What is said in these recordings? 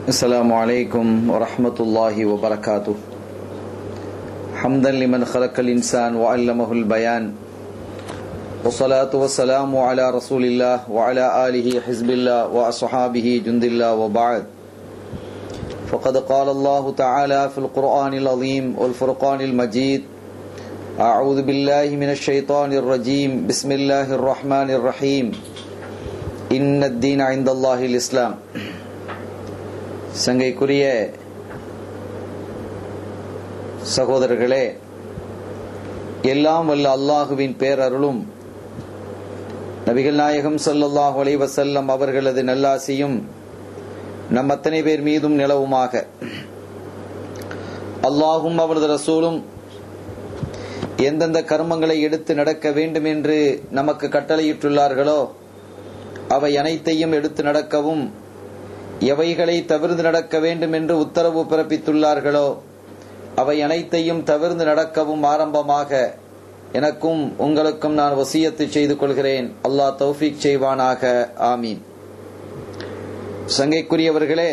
السلام عليكم ورحمة الله وبركاته حمدا لمن خلق الإنسان وعلمه البيان والصلاة والسلام على رسول الله وعلى آله حزب الله وأصحابه جند الله وبعد فقد قال الله تعالى في القرآن العظيم والفرقان المجيد أعوذ بالله من الشيطان الرجيم بسم الله الرحمن الرحيم إن الدين عند الله الإسلام சங்கைக்குரிய சகோதரர்களே எல்லாம் வல்ல அல்லாஹுவின் பேரருளும் நபிகள் நாயகம் சல்லல்லாஹு அலைஹி வஸல்லம் அவர்களது நல்லாசியும் நம் அத்தனை பேர் மீதும் நிலவுமாக அல்லாஹும் அவரது ரசூலும் எந்தெந்த கர்மங்களை எடுத்து நடக்க வேண்டும் என்று நமக்கு கட்டளையிட்டுள்ளார்களோ அவை அனைத்தையும் எடுத்து நடக்கவும் எவைகளை தவிர்ந்து நடக்க வேண்டும் என்று உத்தரவு பிறப்பித்துள்ளார்களோ அவை அனைத்தையும் தவிர்ந்து நடக்கவும் ஆரம்பமாக எனக்கும் உங்களுக்கும் நான் வசியத்து செய்து கொள்கிறேன் அல்லாஹ் தௌஃபீக் செய்வானாக ஆமீன் சங்கைக்குரியவர்களே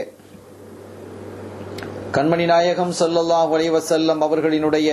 கண்மணி நாயகம் சொல்லல்லாஹ் வலைவசல்லம் அவர்களினுடைய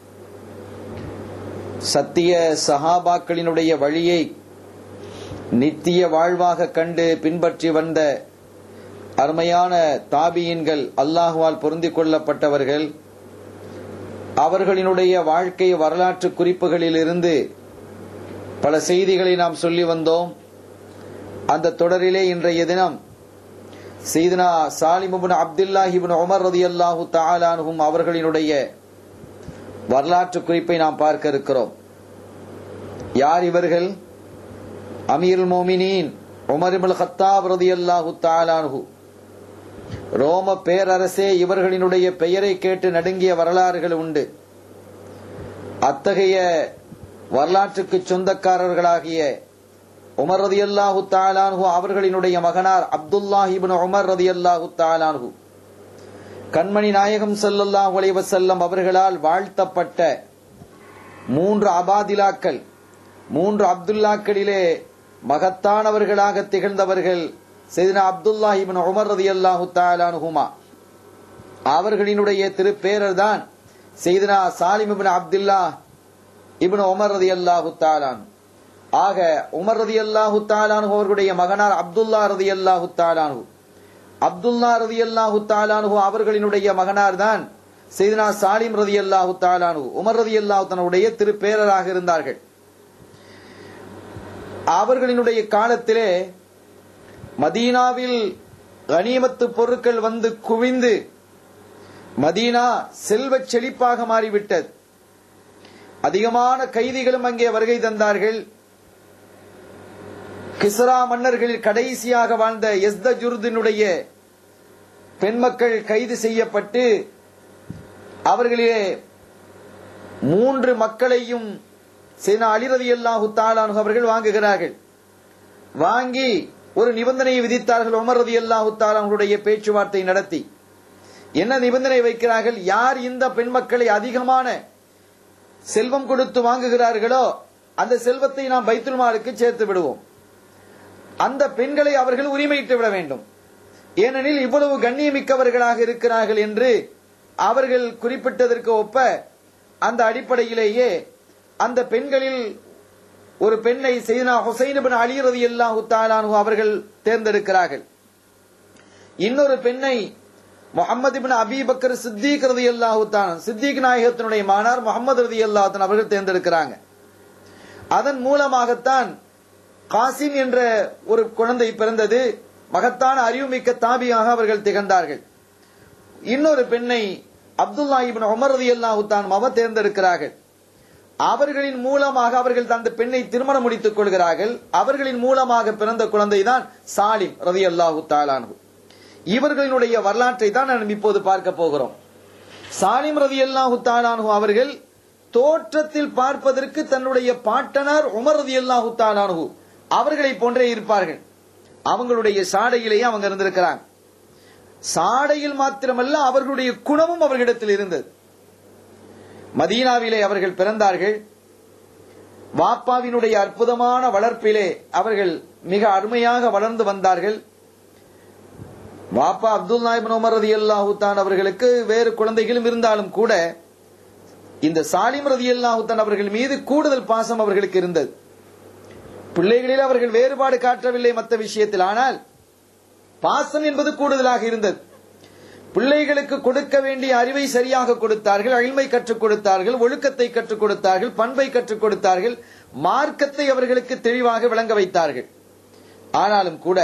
சத்திய சஹாபாக்களினுடைய வழியை நித்திய வாழ்வாக கண்டு பின்பற்றி வந்த அருமையான தாபியின்கள் அல்லாஹுவால் பொருந்திக் கொள்ளப்பட்டவர்கள் அவர்களினுடைய வாழ்க்கை வரலாற்று குறிப்புகளில் இருந்து பல செய்திகளை நாம் சொல்லி வந்தோம் அந்த தொடரிலே இன்றைய தினம் சீதனா சாலிமுபின் அப்துல்லாஹிபின் உமர் ரதி அல்லாஹு தாலானுகும் அவர்களினுடைய வரலாற்று குறிப்பை நாம் பார்க்க இருக்கிறோம் யார் இவர்கள் அமீருல் மோமினின் உமரிபுல் ஹத்தாப் ரதி அல்லாஹு தாலானு ரோம பேரரசே இவர்களினுடைய பெயரை கேட்டு நடுங்கிய வரலாறுகள் உண்டு அத்தகைய வரலாற்றுக்கு சொந்தக்காரர்களாகிய உமர் ரதி அல்லாஹு தாலானு அவர்களினுடைய மகனார் அப்துல்லாஹிபின் உமர் ரதி அல்லாஹு தாலானு கண்மணி நாயகம் சல்லல்லாஹு அலைவசல்லம் அவர்களால் வாழ்த்தப்பட்ட மூன்று அபாதிலாக்கள் மூன்று அப்துல்லாக்களிலே மகத்தானவர்களாக திகழ்ந்தவர்கள் செய்தினா அப்துல்லா இபின் உமர் ரதி அல்லாஹு தாலானுகுமா அவர்களினுடைய திருப்பேரர் தான் செய்தினா Salim ibn Abdullah ibn Umar ரதி அல்லாஹு தாலான் ஆக உமர் ரதி அல்லாஹு தாலானு அவர்களுடைய மகனார் அப்துல்லா ரதி அல்லாஹு தாலானு அப்துல்லா ரதி அல்லாஹு தாலானு அவர்களினுடைய மகனார் தான் செய்தினா சாலிம் ரதி அல்லாஹு தாலானு உமர் ரதி அல்லாஹு தன்னுடைய திருப்பேரராக இருந்தார்கள் அவர்களினுடைய காலத்திலே மதீனாவில் கனிமத்து பொருட்கள் வந்து குவிந்து மதீனா செல்வ செழிப்பாக மாறிவிட்டது அதிகமான கைதிகளும் அங்கே வருகை தந்தார்கள் கிஸ்ரா மன்னர்களில் கடைசியாக வாழ்ந்த எஸ்த ஜுர்தினுடைய பெண்மக்கள் கைது செய்யப்பட்டு அவர்களிலே மூன்று மக்களையும் சேனா அலிரதி அல்லாஹு தாலானு அவர்கள் வாங்குகிறார்கள் வாங்கி ஒரு நிபந்தனையை விதித்தார்கள் உமர் ரதி அல்லாஹு தாலானுடைய பேச்சுவார்த்தை நடத்தி என்ன நிபந்தனை வைக்கிறார்கள் யார் இந்த பெண் மக்களை அதிகமான செல்வம் கொடுத்து வாங்குகிறார்களோ அந்த செல்வத்தை நாம் பைத்துல்மாருக்கு சேர்த்து விடுவோம் அந்த பெண்களை அவர்கள் உரிமையிட்டு விட வேண்டும் ஏனெனில் இவ்வளவு கண்ணியமிக்கவர்களாக இருக்கிறார்கள் என்று அவர்கள் குறிப்பிட்டதற்கு ஒப்ப அந்த அடிப்படையிலேயே அந்த பெண்களில் ஒரு பெண்ணை செய்தனா ஹுசைன் பின் அலி ரதி அல்லாஹு தாலானு அவர்கள் தேர்ந்தெடுக்கிறார்கள் இன்னொரு பெண்ணை முகமது பின் அபிபக்கர் சித்திக் ரதி அல்லாஹு தான் சித்திக் நாயகத்தினுடைய மானார் முகமது ரதி அல்லாஹன் அவர்கள் தேர்ந்தெடுக்கிறாங்க அதன் மூலமாகத்தான் காசிம் என்ற ஒரு குழந்தை பிறந்தது மகத்தான அறிவுமிக்க தாபியாக அவர்கள் திகழ்ந்தார்கள் இன்னொரு பெண்ணை அப்துல்லா இபின் உமர் ரதி அல்லாஹு தான் மவ தேர்ந்தெடுக்கிறார்கள் அவர்களின் மூலமாக அவர்கள் அந்த பெண்ணை திருமணம் முடித்துக் கொள்கிறார்கள் அவர்களின் மூலமாக பிறந்த குழந்தை தான் சாலிம் ரதி அல்லாஹு தாலானு இவர்களினுடைய வரலாற்றை தான் நாம் இப்போது பார்க்க போகிறோம் சாலிம் ரதி அல்லாஹு தாலானு அவர்கள் தோற்றத்தில் பார்ப்பதற்கு தன்னுடைய பாட்டனார் உமர் ரதி அல்லாஹு தாலானு அவர்களை போன்றே இருப்பார்கள் அவங்களுடைய சாடையிலேயே அவங்க இருந்திருக்கிறாங்க சாடையில் மாத்திரமல்ல அவர்களுடைய குணமும் அவர்களிடத்தில் இருந்தது மதீனாவிலே அவர்கள் பிறந்தார்கள் வாப்பாவினுடைய அற்புதமான வளர்ப்பிலே அவர்கள் மிக அருமையாக வளர்ந்து வந்தார்கள் வாப்பா அப்துல் நாயிபின் உமர் ரதி அல்லாஹுத்தான் அவர்களுக்கு வேறு குழந்தைகளும் இருந்தாலும் கூட இந்த சாலிம் ரதி அல்லாஹுத்தான் அவர்கள் மீது கூடுதல் பாசம் அவர்களுக்கு இருந்தது பிள்ளைகளில் அவர்கள் வேறுபாடு காட்டவில்லை மற்ற விஷயத்தில் ஆனால் பாசம் என்பது கூடுதலாக இருந்தது பிள்ளைகளுக்கு கொடுக்க வேண்டிய அறிவை சரியாக கொடுத்தார்கள் அழிமை கற்றுக் கொடுத்தார்கள் ஒழுக்கத்தை கற்றுக் கொடுத்தார்கள் பண்பை கற்றுக் கொடுத்தார்கள் மார்க்கத்தை அவர்களுக்கு தெளிவாக விளங்க வைத்தார்கள் ஆனாலும் கூட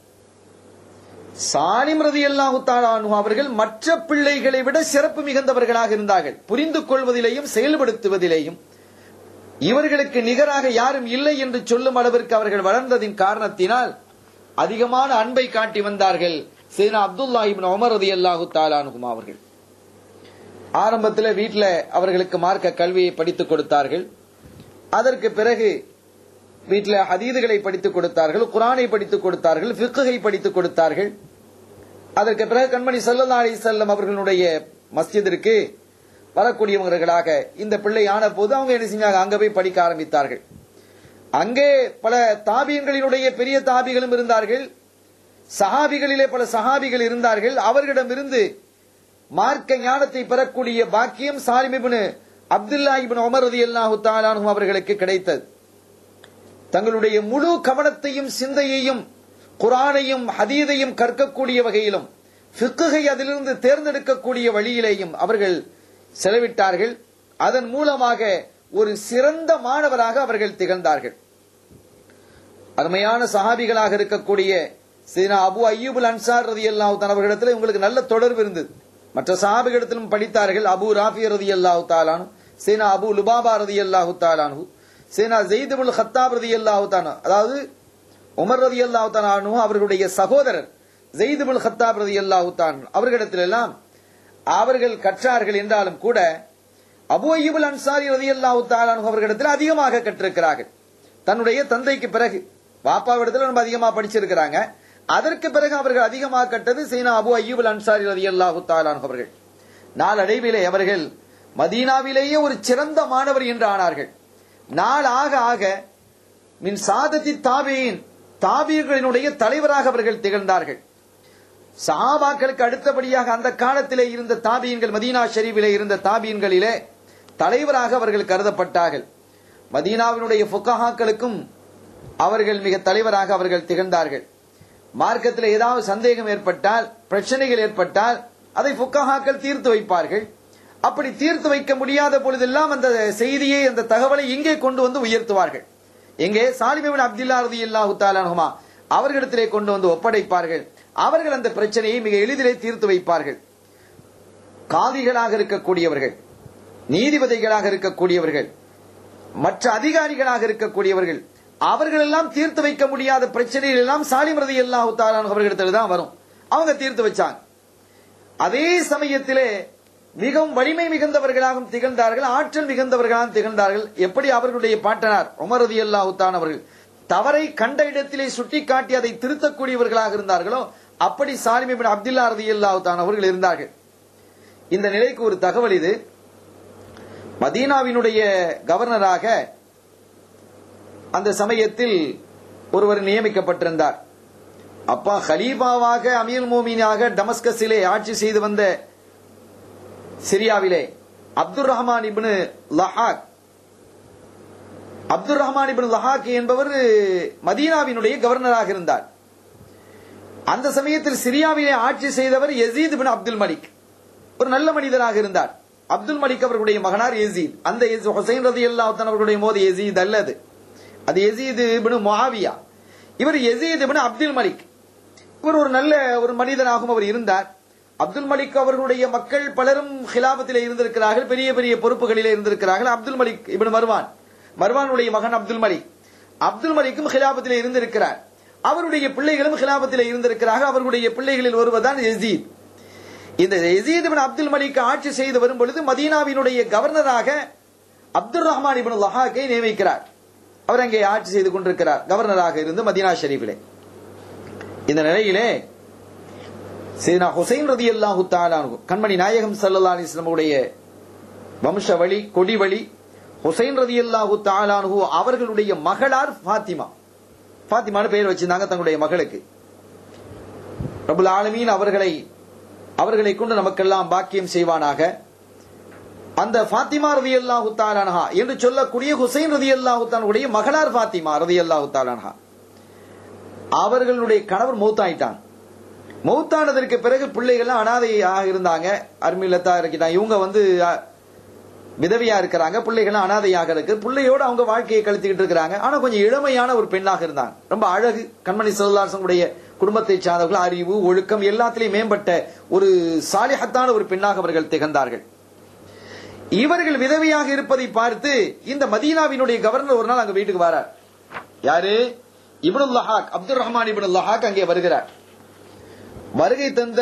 சாலிம் ரதி அல்லாஹு அவர்கள் மற்ற பிள்ளைகளை விட சிறப்பு மிகுந்தவர்களாக இருந்தார்கள் புரிந்து கொள்வதிலேயும் செயல்படுத்துவதிலேயும் இவர்களுக்கு நிகராக யாரும் இல்லை என்று சொல்லும் அளவிற்கு அவர்கள் வளர்ந்ததின் காரணத்தினால் அதிகமான அன்பை காட்டி வந்தார்கள் சேனா அப்துல்லா இப்னு உமர் ரதி அல்லாஹு தாலானுகும் அவர்கள் ஆரம்பத்தில் வீட்டில் அவர்களுக்கு மார்க்க கல்வியை படித்துக் கொடுத்தார்கள் அதற்கு பிறகு வீட்டில் ஹதீதுகளை படித்துக் கொடுத்தார்கள் குரானை படித்துக் கொடுத்தார்கள் ஃபிக்குகை படித்துக் கொடுத்தார்கள் அதற்கு பிறகு கண்மணி சல்லல்லா அலி செல்லம் அவர்களுடைய மஸ்ஜிதிற்கு வரக்கூடியவர்களாக இந்த பிள்ளை ஆன போது அவங்க என்ன செஞ்சாங்க அங்க போய் படிக்க ஆரம்பித்தார்கள் அங்கே பல தாபியங்களினுடைய பெரிய தாபிகளும் இருந்தார்கள் சஹாபிகளிலே பல சஹாபிகள் இருந்தார்கள் அவர்களிடமிருந்து மார்க்க ஞானத்தை பெறக்கூடிய பாக்கியம் சாலிமிபின் அப்துல்லா இபின் உமர் ரதி அல்லாஹு தாலானும் அவர்களுக்கு கிடைத்தது தங்களுடைய முழு கவனத்தையும் சிந்தையையும் குரானையும் ஹதீதையும் கற்கக்கூடிய வகையிலும் ஃபிக்குகை அதிலிருந்து தேர்ந்தெடுக்கக்கூடிய வழியிலேயும் அவர்கள் செலவிட்டார்கள் அதன் மூலமாக ஒரு சிறந்த மாணவராக அவர்கள் திகழ்ந்தார்கள் அருமையான சஹாபிகளாக இருக்கக்கூடிய சீனா அபு அய்யூபுல் அன்சார் ரதி அல்லாஹு அவர்களிடத்தில் உங்களுக்கு நல்ல தொடர்பு இருந்தது மற்ற சஹாபிகளிடத்திலும் படித்தார்கள் அபு ராஃபி ரதி அல்லாஹு தாலானு சீனா அபு லுபாபா ரதி அல்லாஹு தாலானு சீனா ஜெயிதுல் ஹத்தாப் ரதி அல்லாஹு தானு அதாவது உமர் ரதி அல்லாஹு தானு அவர்களுடைய சகோதரர் ஜெயிதுல் ஹத்தாப் ரதி அல்லாஹு தான் அவர்களிடத்திலெல்லாம் அவர்கள் கற்றார்கள் என்றாலும் கூட அபு அய்யூபுல் அன்சாரி ரதி அல்லாஹு தாலானு அவர்களிடத்தில் அதிகமாக கற்றிருக்கிறார்கள் தன்னுடைய தந்தைக்கு பிறகு பாப்பாவிடத்தில் ரொம்ப அதிகமாக படிச்சிருக்கிறாங்க அதற்கு பிறகு அவர்கள் அதிகமாக கட்டது சீனா அபு அய்யூபுல் அன்சாரி ரதி அல்லாஹு தாலான் அவர்கள் நாளடைவிலே அவர்கள் மதீனாவிலேயே ஒரு சிறந்த மாணவர் என்று ஆனார்கள் நாள் ஆக ஆக மின் சாதத்தி தாபியின் தாபியர்களினுடைய தலைவராக அவர்கள் திகழ்ந்தார்கள் சஹாபாக்களுக்கு அடுத்தபடியாக அந்த காலத்திலே இருந்த தாபியன்கள் மதீனா ஷெரீஃபிலே இருந்த தாபியன்களிலே தலைவராக அவர்கள் கருதப்பட்டார்கள் மதீனாவினுடைய ஃபுக்கஹாக்களுக்கும் அவர்கள் மிக தலைவராக அவர்கள் திகழ்ந்தார்கள் மார்க்கத்தில் ஏதாவது சந்தேகம் ஏற்பட்டால் பிரச்சனைகள் ஏற்பட்டால் அதை ஃபுக்கஹாக்கள் தீர்த்து வைப்பார்கள் அப்படி தீர்த்து வைக்க முடியாத பொழுதெல்லாம் அந்த செய்தியை அந்த தகவலை இங்கே கொண்டு வந்து உயர்த்துவார்கள் எங்கே சாலிமிபின் அப்துல்லா ரதி அல்லாஹு தாலானுமா அவர்களிடத்திலே கொண்டு வந்து ஒப்படைப்பார்கள் அவர்கள் அந்த பிரச்சனையை மிக எளிதிலே தீர்த்து வைப்பார்கள் காதிகளாக இருக்கக்கூடியவர்கள் நீதிபதிகளாக இருக்கக்கூடியவர்கள் மற்ற அதிகாரிகளாக இருக்கக்கூடியவர்கள் அவர்கள் எல்லாம் தீர்த்து வைக்க முடியாத பிரச்சனைகள் எல்லாம் சாலிமரதி அல்லாஹு தாலான் அவர்களிடத்தில் தான் வரும் அவங்க தீர்த்து வச்சாங்க அதே சமயத்திலே மிகவும் வலிமை மிகுந்தவர்களாகவும் திகழ்ந்தார்கள் ஆற்றல் மிகுந்தவர்களாகவும் திகழ்ந்தார்கள் எப்படி அவர்களுடைய பாட்டனார் உமரதி அல்லாஹு தான் அவர்கள் தவறை கண்ட இடத்திலே சுட்டி காட்டி அதை திருத்தக்கூடியவர்களாக இருந்தார்களோ அப்படி சாலிமிபின் அப்துல்லா ரதி அல்லாஹு தான் அவர்கள் இருந்தார்கள் இந்த நிலைக்கு ஒரு தகவல் இது மதீனாவினுடைய கவர்னராக அந்த சமயத்தில் ஒருவர் நியமிக்கப்பட்டிருந்தார் அப்பா ஹலீஃபாவாக அமீர் மோமினாக டமஸ்கஸிலே ஆட்சி செய்து வந்த சிரியாவிலே அப்துல் ரஹ்மான் இப்னு லஹாக் அப்துல் ரஹ்மான் இப்னு லஹாக் என்பவர் மதீனாவினுடைய கவர்னராக இருந்தார் அந்த சமயத்தில் சிரியாவிலே ஆட்சி செய்தவர் யசீத் பின் அப்துல் மலிக் ஒரு நல்ல மனிதராக இருந்தார் அப்துல் மலிக் அவர்களுடைய மகனார் யசீத் அந்த ஹுசைன் ரதி அல்லாஹன் அவர்களுடைய மோது யசீத் அல்லது அது யசீத் இப்னு முஆவியா இவர் யசீத் இப்னு அப்துல் மலிக் இவர் ஒரு நல்ல ஒரு மனிதனாகவும் அவர் இருந்தார் அப்துல் மலிக் அவர்களுடைய மக்கள் பலரும் ஹிலாபத்திலே இருந்திருக்கிறார்கள் பெரிய பெரிய பொறுப்புகளிலே இருந்திருக்கிறார்கள் அப்துல் மலிக் இப்னு மர்வான் மர்வானுடைய மகன் அப்துல் மலிக் அப்துல் மலிக்கும் ஹிலாபத்திலே இருந்திருக்கிறார் அவருடைய பிள்ளைகளும் ஹிலாபத்திலே இருந்திருக்கிறார்கள் அவர்களுடைய பிள்ளைகளில் ஒருவர் தான் யசீத் இந்த யசீத் இப்னு அப்துல் மலிக் ஆட்சி செய்து வரும் பொழுது மதீனாவினுடைய கவர்னராக அப்துல் ரஹ்மான் இப்னு லஹாக்கை நியமிக்கிறார் அவர் அங்கே ஆட்சி செய்து கொண்டிருக்கிறார் கவர்னராக இருந்து மதீனா ஷெரீஃபிலே இந்த நிலையிலே சீனா ஹுசைன் ரதி அல்லாஹு தாலானு கண்மணி நாயகம் சல்லா அலிஸ்லமுடைய வம்ச வழி கொடி வழி ஹுசைன் ரதி அல்லாஹு தாலானு அவர்களுடைய மகளார் ஃபாத்திமா ஃபாத்திமான்னு பெயர் வச்சிருந்தாங்க தங்களுடைய மகளுக்கு ரபுல் ஆலமீன் அவர்களை அவர்களை கொண்டு நமக்கெல்லாம் பாக்கியம் செய்வானாக அந்த ஃபாத்திமா ரதி அல்லாஹு தாலானஹா என்று சொல்லக்கூடிய ஹுசைன் ரதி அல்லாஹு தானுடைய மகளார் ஃபாத்திமா ரதி அல்லாஹு தாலானஹா அவர்களுடைய கணவர் மௌத்தாயிட்டான் மௌத்தானதற்கு பிறகு பிள்ளைகள்லாம் அனாதையாக இருந்தாங்க அருமில்லத்தா இருக்கிறாங்க இவங்க வந்து அஹ், விதவையா இருக்கிறாங்க பிள்ளைகள்லாம் அனாதையாக இருக்கு பிள்ளையோட அவங்க வாழ்க்கையை கழித்துக்கிட்டு இருக்கிறாங்க ஆனா கொஞ்சம் இளமையான ஒரு பெண்ணாக இருந்தாங்க ரொம்ப அழகு கண்மணி செல்லாசனுடைய குடும்பத்தை சார்ந்தவர்கள் அறிவு ஒழுக்கம் எல்லாத்திலையும் மேம்பட்ட ஒரு சாலிஹத்தான ஒரு பெண்ணாக அவர்கள் திகழ்ந்தார்கள் இவர்கள் விதவையாக இருப்பதை பார்த்து இந்த மதீனாவினுடைய கவர்னர் ஒரு நாள் அங்க வீட்டுக்கு வரார் யாரு இப்னுல் லஹாக் அப்துல் ரஹ்மான் இப்னுல் லஹாக் அங்கே வருகிறார் வருகை தந்த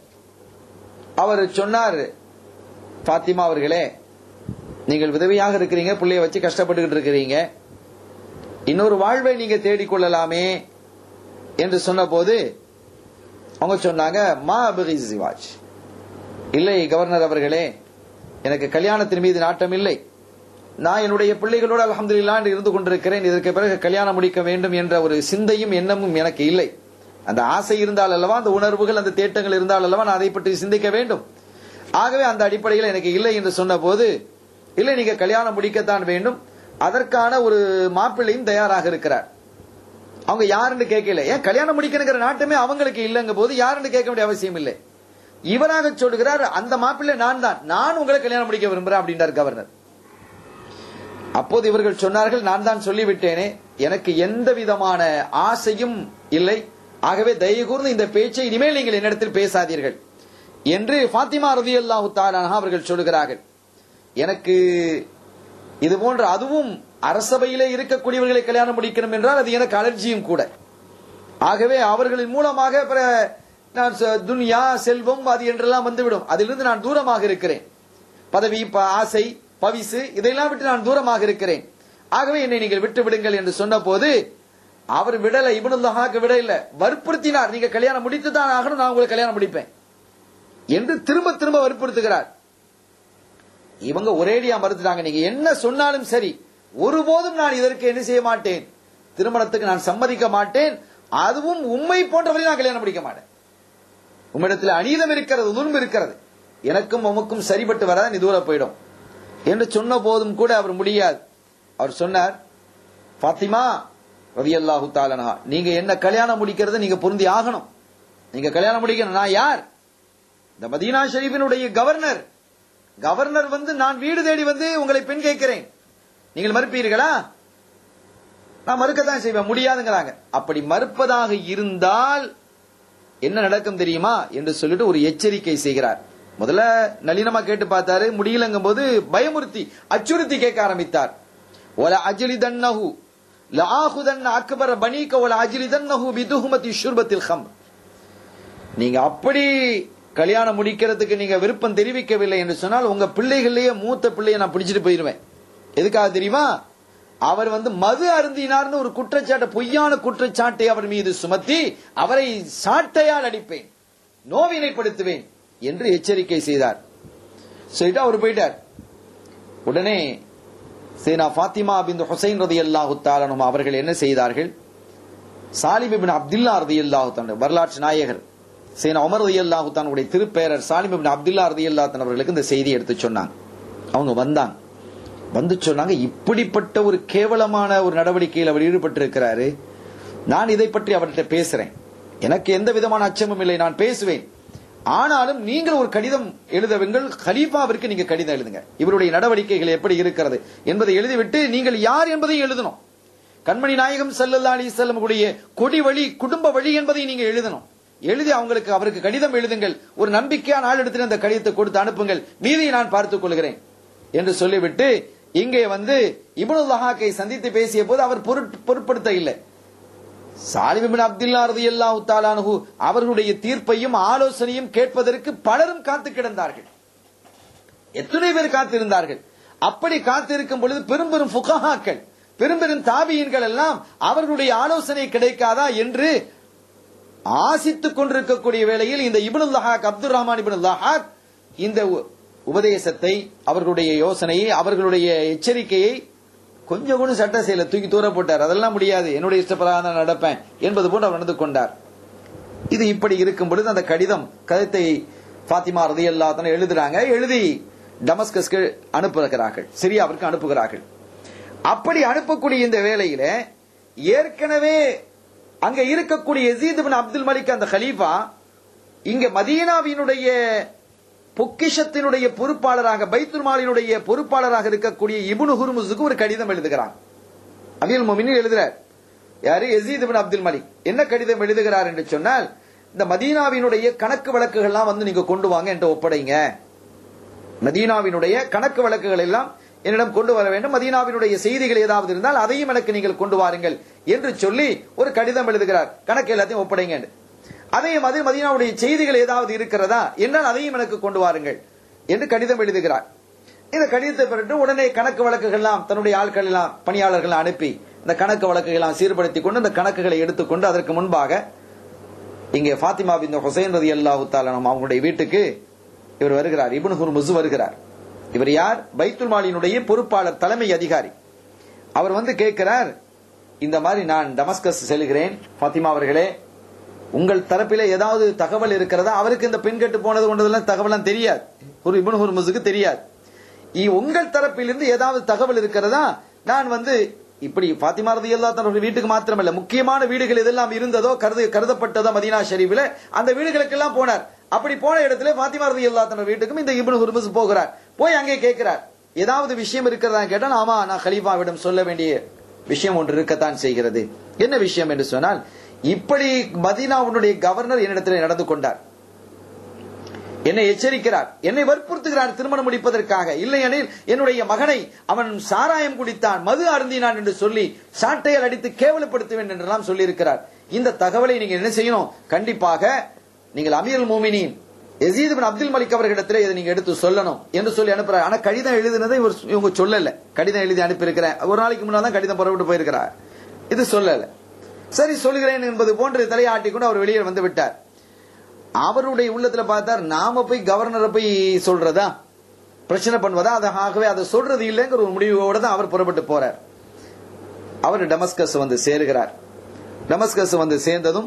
அவர் சொன்னார் பாத்திமா அவர்களே நீங்கள் விதவையாக இருக்கிறீங்க பிள்ளைய வச்சு கஷ்டப்பட்டுக்கிட்டு இருக்கிறீங்க இன்னொரு வாழ்வை நீங்க தேடிக்கொள்ளலாமே என்று சொன்னபோது அவங்க சொன்னாங்க மா அபகி சிவாஜ் இல்லை கவர்னர் அவர்களே எனக்கு கல்யாணத்தின் மீது நாட்டம் இல்லை நான் என்னுடைய பிள்ளைகளோடு அல்ஹம்துலில்லாஹ் என்று இருந்து கொண்டிருக்கிறேன் இதற்கு பிறகு கல்யாணம் முடிக்க வேண்டும் என்ற ஒரு சிந்தையும் எண்ணமும் எனக்கு இல்லை அந்த ஆசை இருந்தால் அல்லவா அந்த உணர்வுகள் அந்த தேட்டங்கள் இருந்தால் அல்லவா நான் அதை பற்றி சிந்திக்க வேண்டும் ஆகவே அந்த அடிப்படையில் எனக்கு இல்லை என்று சொன்ன போது இல்லை நீங்க கல்யாணம் முடிக்கத்தான் வேண்டும் அதற்கான ஒரு மாப்பிள்ளையும் தயாராக இருக்கிறார் அவங்க யாருன்னு கேட்கல ஏன் கல்யாணம் முடிக்கணுங்கிற நாட்டமே அவங்களுக்கு இல்லைங்க போது யாருன்னு கேட்க வேண்டிய அவசியம் இல்லை இவராக சொல்லுகிறார் அந்த மாப்பிள்ளை நான் தான் நான் உங்களை கல்யாணம் முடிக்க விரும்புறேன் அப்படின்றார் கவர்னர் அப்போது இவர்கள் சொன்னார்கள் நான் தான் சொல்லிவிட்டேனே எனக்கு எந்த விதமான ஆசையும் இல்லை ஆகவே தயவு கூர்ந்து இந்த பேச்சை இனிமேல் நீங்கள் என்னிடத்தில் பேசாதீர்கள் என்று ஃபாத்திமா ரதி அல்லாஹு அவர்கள் சொல்லுகிறார்கள் எனக்கு இது போன்ற அதுவும் அரசபையிலே இருக்கக்கூடியவர்களை கல்யாணம் முடிக்கணும் என்றால் அது எனக்கு அலர்ஜியும் கூட ஆகவே அவர்களின் மூலமாக பிற நான் ச- துன்யா செல்வம் அது என்றெல்லாம் வந்துவிடும் அதிலிருந்து நான் தூரமாக இருக்கிறேன் பதவி ப- ஆசை பவிசு இதையெல்லாம் விட்டு நான் தூரமாக இருக்கிறேன் ஆகவே என்னை நீங்கள் விட்டு விடுங்கள் என்று சொன்ன போது அவர் விடல இபனுல்லாஹாக்கு விட இல்ல வற்புறுத்தினார் நீங்க கல்யாணம் முடித்து தான் ஆகணும் நான் உங்களை கல்யாணம் முடிப்பேன் என்று திரும்ப திரும்ப வற்புறுத்துகிறார் இவங்க ஒரேடியா மறுத்துட்டாங்க நீங்க என்ன சொன்னாலும் சரி ஒருபோதும் நான் இதற்கு என்ன செய்ய மாட்டேன் திருமணத்துக்கு நான் சம்மதிக்க மாட்டேன் அதுவும் உண்மை போன்றவரை நான் கல்யாணம் முடிக்க மாட்டேன் உம்மிடத்தில் அநீதம் இருக்கிறது துன்பம் இருக்கிறது எனக்கும் உமக்கும் சரிபட்டு வராத நீ தூர போயிடும் என்று சொன்ன போதும் கூட அவர் முடியாது அவர் சொன்னார் பாத்திமா ரதியல்லாஹு தாலனா நீங்க என்ன கல்யாணம் முடிக்கிறது நீங்க பொருந்தி ஆகணும் நீங்க கல்யாணம் முடிக்கணும் நான் யார் இந்த மதீனா ஷரீஃபினுடைய கவர்னர் கவர்னர் வந்து நான் வீடு தேடி வந்து உங்களை பெண் கேட்கிறேன் நீங்கள் மறுப்பீர்களா நான் மறுக்கத்தான் செய்வேன் முடியாதுங்கிறாங்க அப்படி மறுப்பதாக இருந்தால் என்ன நடக்கும் தெரியுமா என்று சொல்லிட்டு ஒரு எச்சரிக்கை செய்கிறார் முதல்ல நளினமா கேட்டு பார்த்தாரு முடியலங்கும் போது பயமுறுத்தி அச்சுறுத்தி கேட்க ஆரம்பித்தார் ஒல அஜலி தன்னஹு லாஹுதன் அக்பர பனீக ஒல அஜலி தன்னஹு பிதுஹுமதி ஷுர்பத்தில் ஹம் நீங்க அப்படி கல்யாணம் முடிக்கிறதுக்கு நீங்க விருப்பம் தெரிவிக்கவில்லை என்று சொன்னால் உங்க பிள்ளைகள்லயே மூத்த பிள்ளையை நான் பிடிச்சிட்டு போயிருவேன் எதுக்காக தெரியுமா அவர் வந்து மது அருந்தினார்னு ஒரு குற்றச்சாட்டை பொய்யான குற்றச்சாட்டை அவர் மீது சுமத்தி அவரை சாட்டையால் அடிப்பேன் நோவினைப்படுத்துவேன் என்று எச்சரிக்கை செய்தார் சொல்லிட்டு அவர் போயிட்டார் உடனே சேனா ஃபாத்திமா பின் ஹுசைன் ரதி அல்லாஹு தாலனும் அவர்கள் என்ன செய்தார்கள் சாலிம் இபின் அப்துல்லா ரதி அல்லாஹு வரலாற்று நாயகர் சேனா உமர் ரதி அல்லாஹு தானுடைய திருப்பேரர் சாலிம் இபின் அப்துல்லா ரதி அல்லாஹ் அவர்களுக்கு இந்த செய்தி எடுத்து சொன்னாங்க அவங்க வந்தாங்க வந்து சொன்னாங்க இப்படிப்பட்ட ஒரு கேவலமான ஒரு நடவடிக்கையில் அவர் ஈடுபட்டிருக்கிறாரு நான் இதை பற்றி அவர்கிட்ட பேசுறேன் எனக்கு எந்த விதமான அச்சமும் இல்லை நான் பேசுவேன் ஆனாலும் நீங்கள் ஒரு கடிதம் எழுதவெங்கள் ஹலீஃபாவிற்கு நீங்க கடிதம் எழுதுங்க இவருடைய நடவடிக்கைகள் எப்படி இருக்கிறது என்பதை எழுதிவிட்டு நீங்கள் யார் என்பதையும் எழுதணும் கண்மணி நாயகம் சல்லல்லா அலிசல்லம் உடைய கொடி வழி குடும்ப வழி என்பதை நீங்க எழுதணும் எழுதி அவங்களுக்கு அவருக்கு கடிதம் எழுதுங்கள் ஒரு நம்பிக்கையான ஆள் எடுத்து அந்த கடிதத்தை கொடுத்து அனுப்புங்கள் மீதியை நான் பார்த்துக் கொள்கிறேன் என்று சொல்லிவிட்டு இங்கே வந்து இப்னு லஹாக்கை சந்தித்து பேசிய போது அவர் பொருட்- பொருட்படுத்த இல்லை சாலிபின் அப்துல்லா ரதியல்லாஹு தாலானஹு அவர்களுடைய தீர்ப்பையும் ஆலோசனையும் கேட்பதற்கு பலரும் காத்து கிடந்தார்கள் எத்தனை பேர் காத்திருந்தார்கள் அப்படி காத்திருக்கும் பொழுது பெரும் பெரும் ஃபுகஹாக்கள் பெரும் பெரும் தாபியன்கள் எல்லாம் அவர்களுடைய ஆலோசனை கிடைக்காதா என்று ஆசித்துக் கொண்டிருக்கக்கூடிய வேளையில் இந்த இப்னுல் லஹாக் அப்துல் ரஹ்மான் இப்னுல் லஹாக் இந்த உ- உபதேசத்தை அவர்களுடைய யோசனையை அவர்களுடைய எச்சரிக்கையை கொஞ்சம் கூட சட்ட செயல தூக்கி தூர போட்டார் அதெல்லாம் முடியாது என்னுடைய இஷ்டப்பிரகாரம் தான் நடப்பேன் என்பது போன்று அவர் நடந்து கொண்டார் இது இப்படி இருக்கும் பொழுது அந்த கடிதம் கருத்தை ஃபாத்திமா ரதி அல்லாத்தன எழுதுறாங்க எழுதி டமஸ்கஸ்க்கு அனுப்புகிறார்கள் சிரியாவிற்கு அனுப்புகிறார்கள் அப்படி அனுப்பக்கூடிய இந்த வேளையில ஏற்கனவே அங்க இருக்கக்கூடிய யசீத் பின் அப்துல் மலிக் அந்த கலீஃபா இங்க மதீனாவினுடைய பொக்கிஷத்தினுடைய பொறுப்பாளராக பைத்துல் மாலினுடைய பொறுப்பாளராக இருக்கக்கூடிய இபுனு ஹுர்முஸுக்கு ஒரு கடிதம் எழுதுகிறான் அமீல் மொமினில் எழுதுறார் யாரு யசீத் பின் அப்துல் மலிக் என்ன கடிதம் எழுதுகிறார் என்று சொன்னால் இந்த மதீனாவினுடைய கணக்கு வழக்குகள்லாம் வந்து நீங்க கொண்டு வாங்க என்று ஒப்படைங்க மதீனாவினுடைய கணக்கு வழக்குகள் எல்லாம் என்னிடம் கொண்டு வர வேண்டும் மதீனாவினுடைய செய்திகள் ஏதாவது இருந்தால் அதையும் எனக்கு நீங்கள் கொண்டு வாருங்கள் என்று சொல்லி ஒரு கடிதம் எழுதுகிறார் கணக்கு எல்லாத்தையும் ஒப்படைங்க என்று. அதே மாதிரி மதீனாவுடைய செய்திகள் ஏதாவது இருக்கிறதா என்றால் அதையும் எனக்கு கொண்டு வாருங்கள் என்று கடிதம் எழுதுகிறார் இந்த கடிதத்தை பெற்று உடனே கணக்கு வழக்குகள்லாம் தன்னுடைய ஆட்கள் எல்லாம் பணியாளர்கள் அனுப்பி இந்த கணக்கு வழக்குகள் எல்லாம் சீர்படுத்தி கொண்டு இந்த கணக்குகளை எடுத்துக்கொண்டு அதற்கு முன்பாக இங்கே ஃபாத்திமா பின் ஹுசைன் ரதி அல்லாஹு தாலம் அவங்களுடைய வீட்டுக்கு இவர் வருகிறார் இப்னு ஹுர்முஸ் வருகிறார் இவர் யார் பைத்துல் மாலினுடைய பொறுப்பாளர் தலைமை அதிகாரி அவர் வந்து கேட்கிறார் இந்த மாதிரி நான் டமஸ்கஸ் செல்கிறேன் ஃபாத்திமா அவர்களே உங்கள் தரப்பிலே ஏதாவது தகவல் இருக்கிறதா அவருக்கு இந்த பெண் கெட்டு போனது கொண்டதெல்லாம் தகவலாம் தெரியாது ஒரு இப்னு ஹுர்முஸுக்கு தெரியாது இ- உங்கள் தரப்பிலிருந்து ஏதாவது தகவல் இருக்கிறதா நான் வந்து இப்படி பாத்திமா ரதி அல்லா தன்னுடைய வீட்டுக்கு மாத்திரமல்ல முக்கியமான வீடுகள் எதெல்லாம் இருந்ததோ கருது கருதப்பட்டதோ மதீனா ஷெரீஃபில் அந்த வீடுகளுக்கெல்லாம் போனார் அப்படி போன இடத்துல பாத்திமா ரதி அல்லா தன்னுடைய வீட்டுக்கும் இந்த இப்னு ஹுர்முஸ் போகிறார் போய் அங்கே கேட்கிறார் ஏதாவது விஷயம் இருக்கிறதா கேட்டால் ஆமா நான் கலீஃபாவிடம் சொல்ல வேண்டிய விஷயம் ஒன்று இருக்கத்தான் செய்கிறது என்ன விஷயம் என்று சொன்னால் இப்படி மதீனாவுடைய கவர்னர் என்னிடத்தில் நடந்து கொண்டார் என்னை எச்சரிக்கிறார் என்னை வற்புறுத்துகிறார் திருமணம் முடிப்பதற்காக இல்லையெனில் என்னுடைய மகனை அவன் சாராயம் குடித்தான் மது அருந்தினான் என்று சொல்லி சாட்டையால் அடித்து கேவலப்படுத்துவேன் என்றெல்லாம் சொல்லியிருக்கிறார் இந்த தகவலை நீங்க என்ன செய்யணும் கண்டிப்பாக நீங்கள் அமீர் மோமினின் எசீத் பின் அப்துல் மலிக் அவர்களிடத்திலே இதை நீங்க எடுத்து சொல்லணும் என்று சொல்லி அனுப்புறார் ஆனா கடிதம் எழுதினதை இவர் இவங்க சொல்லல கடிதம் எழுதி அனுப்பியிருக்கிறேன் ஒரு நாளைக்கு முன்னாடி தான் கடிதம் புறப்பட்டு போயிருக்கிறார் இது சொல்லல சரி சொல்கிறேன் என்பது போன்று தலையாட்டி கொண்டு அவர் வெளியே வந்து விட்டார் அவருடைய உள்ளத்துல பார்த்தார் நாம போய் கவர்னரை போய் சொல்றதா பிரச்சனை பண்ணுவதா அதை ஆகவே அதை சொல்றது இல்லைங்கிற ஒரு முடிவோட தான் அவர் புறப்பட்டு போறார் அவர் டமஸ்கஸ் வந்து சேருகிறார் டமஸ்கஸ் வந்து சேர்ந்ததும்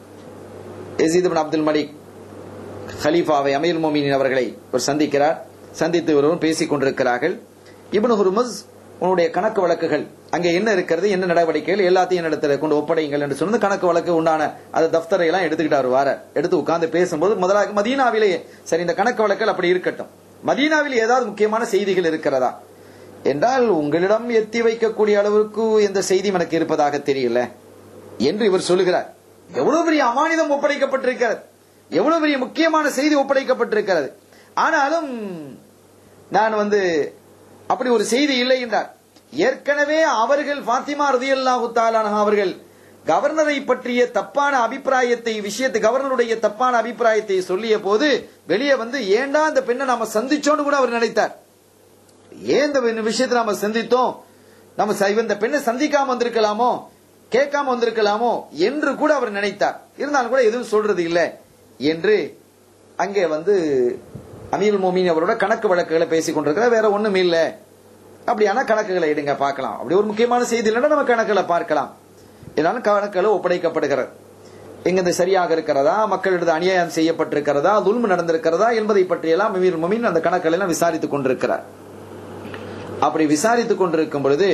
எசீத் பின் அப்துல் மலிக் ஹலீஃபாவை அமீர் மோமினின் அவர்களை ஒரு சந்திக்கிறார் சந்தித்து இருவரும் பேசிக் கொண்டிருக்கிறார்கள் இப்னு ஹுர்முஸ் உன்னுடைய கணக்கு வழக்குகள் அங்கே என்ன இருக்கிறது என்ன நடவடிக்கைகள் எல்லாத்தையும் என்னிடத்தில் கொண்டு ஒப்படைங்கள் என்று சொன்னது கணக்கு வழக்கு உண்டான அந்த தப்தரை எல்லாம் எடுத்துக்கிட்டார் வார எடுத்து உட்கார்ந்து பேசும்போது முதலாக மதீனாவிலேயே சரி இந்த கணக்கு வழக்குகள் அப்படி இருக்கட்டும் மதீனாவில் ஏதாவது முக்கியமான செய்திகள் இருக்கிறதா என்றால் உங்களிடம் எத்தி வைக்கக்கூடிய அளவுக்கு எந்த செய்தியும் எனக்கு இருப்பதாக தெரியல என்று இவர் சொல்லுகிறார் எவ்வளவு பெரிய அமானிதம் ஒப்படைக்கப்பட்டிருக்கிறது எவ்வளவு பெரிய முக்கியமான செய்தி ஒப்படைக்கப்பட்டிருக்கிறது ஆனாலும் நான் வந்து அப்படி ஒரு செய்தி இல்லை என்றார் ஏற்கனவே அவர்கள் ஃபாத்திமா ரதியல்லாஹு தாலான அவர்கள் கவர்னரை பற்றிய தப்பான அபிப்பிராயத்தை விஷயத்தை கவர்னருடைய தப்பான அபிப்பிராயத்தை சொல்லிய போது வெளியே வந்து ஏண்டா அந்த பெண்ணை நாம சந்திச்சோன்னு கூட அவர் நினைத்தார் ஏன் இந்த விஷயத்தை நாம சந்தித்தோம் நம்ம ச- இந்த பெண்ணை சந்திக்காம வந்திருக்கலாமோ கேட்காம வந்திருக்கலாமோ என்று கூட அவர் நினைத்தார் இருந்தாலும் கூட எதுவும் சொல்றது இல்லை என்று அங்கே வந்து அமீர் மோமின் அவரோட கணக்கு வழக்குகளை பேசிக் கொண்டிருக்கிறார் வேற ஒண்ணும் இல்ல அப்படியான கணக்குகளை எடுங்க பார்க்கலாம் அப்படி ஒரு முக்கியமான செய்தி இல்லைன்னா நம்ம கணக்குகளை பார்க்கலாம் இதனால கணக்குகளை ஒப்படைக்கப்படுகிறது எங்க இந்த சரியாக இருக்கிறதா மக்களிடது அநியாயம் செய்யப்பட்டிருக்கிறதா துல்மு நடந்திருக்கிறதா என்பதை பற்றியெல்லாம் அமீர் மோமின் அந்த கணக்குகளை எல்லாம் விசாரித்துக் கொண்டிருக்கிறார் அப்படி விசாரித்துக் கொண்டிருக்கும் பொழுது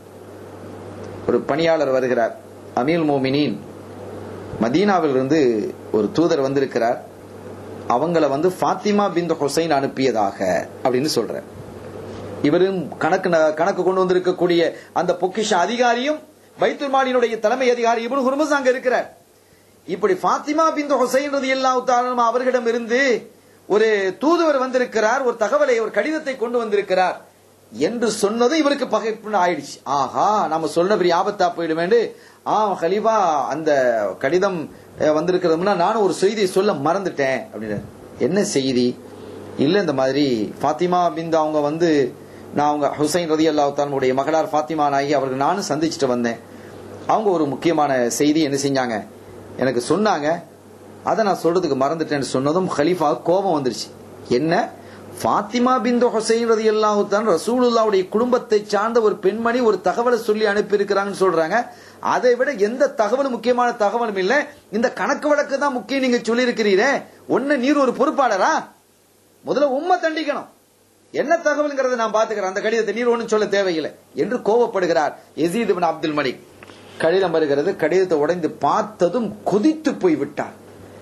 ஒரு பணியாளர் வருகிறார் அமீல் மோமினின் மதீனாவிலிருந்து ஒரு தூதர் வந்திருக்கிறார் அவங்கள வந்து ஃபாத்திமா பின் ஹுசைன் அனுப்பியதாக அப்படின்னு சொல்றார் இவரும் கணக்கு ந- கணக்கு கொண்டு வந்திருக்கக்கூடிய அந்த பொக்கிஷ அதிகாரியும் பைத்துல் மாலினுடைய தலைமை அதிகாரி இப்னு ஹுர்முஸ் அங்க இருக்கிறார் இப்படி ஃபாத்திமா பின் ஹுசைன் ரலியல்லாஹு தஆலா அவர்களிடம் இருந்து ஒரு தூதுவர் வந்திருக்கிறார் ஒரு தகவலை ஒரு கடிதத்தை கொண்டு வந்திருக்கிறார் என்று சொன்னது இவருக்கு பகைப்புன்னு ஆயிடுச்சு ஆஹா நம்ம சொன்ன பெரிய ஆபத்தா போயிடுவேண்டு ஆ கலீஃபா அந்த கடிதம் அஹ், வந்திருக்கிறதுனா நானும் ஒரு செய்தியை சொல்ல மறந்துட்டேன் அப்படின்னு என்ன செய்தி இல்ல இந்த மாதிரி ஃபாத்திமா பிந்து அவங்க வந்து நான் அவங்க ஹுசைன் ரதி அல்லாஹாலுடைய மகளார் ஃபாத்திமா நாயகி அவர்கள் நானும் சந்திச்சுட்டு வந்தேன் அவங்க ஒரு முக்கியமான செய்தி என்ன செஞ்சாங்க எனக்கு சொன்னாங்க அதை நான் சொல்றதுக்கு மறந்துட்டேன்னு சொன்னதும் ஹலீஃபா கோபம் வந்துருச்சு என்ன ஃபாத்திமா பிந்து ஹுசைன் ரதி தான் ரசூலுல்லாவுடைய குடும்பத்தை சார்ந்த ஒரு பெண்மணி ஒரு தகவலை சொல்லி அனுப்பி இருக்கிறாங்கன்னு சொல்றாங்க அதை விட எந்த தகவலும் முக்கியமான தகவலும் இல்ல இந்த கணக்கு வழக்கு தான் முக்கியம் நீங்க சொல்லி இருக்கிறீரே ஒன்னு நீர் ஒரு பொறுப்பாளரா முதல்ல உண்மை தண்டிக்கணும் என்ன தகவல்ங்கிறத நான் பாத்துக்கிறேன் அந்த கடிதத்தை நீர் ஒன்றும் சொல்ல தேவையில்லை என்று கோபப்படுகிறார் எசீத் இப்னு அப்துல் மலிக் கடிதம் வருகிறது கடிதத்தை உடைந்து பார்த்ததும் கொதித்து போய் விட்டார்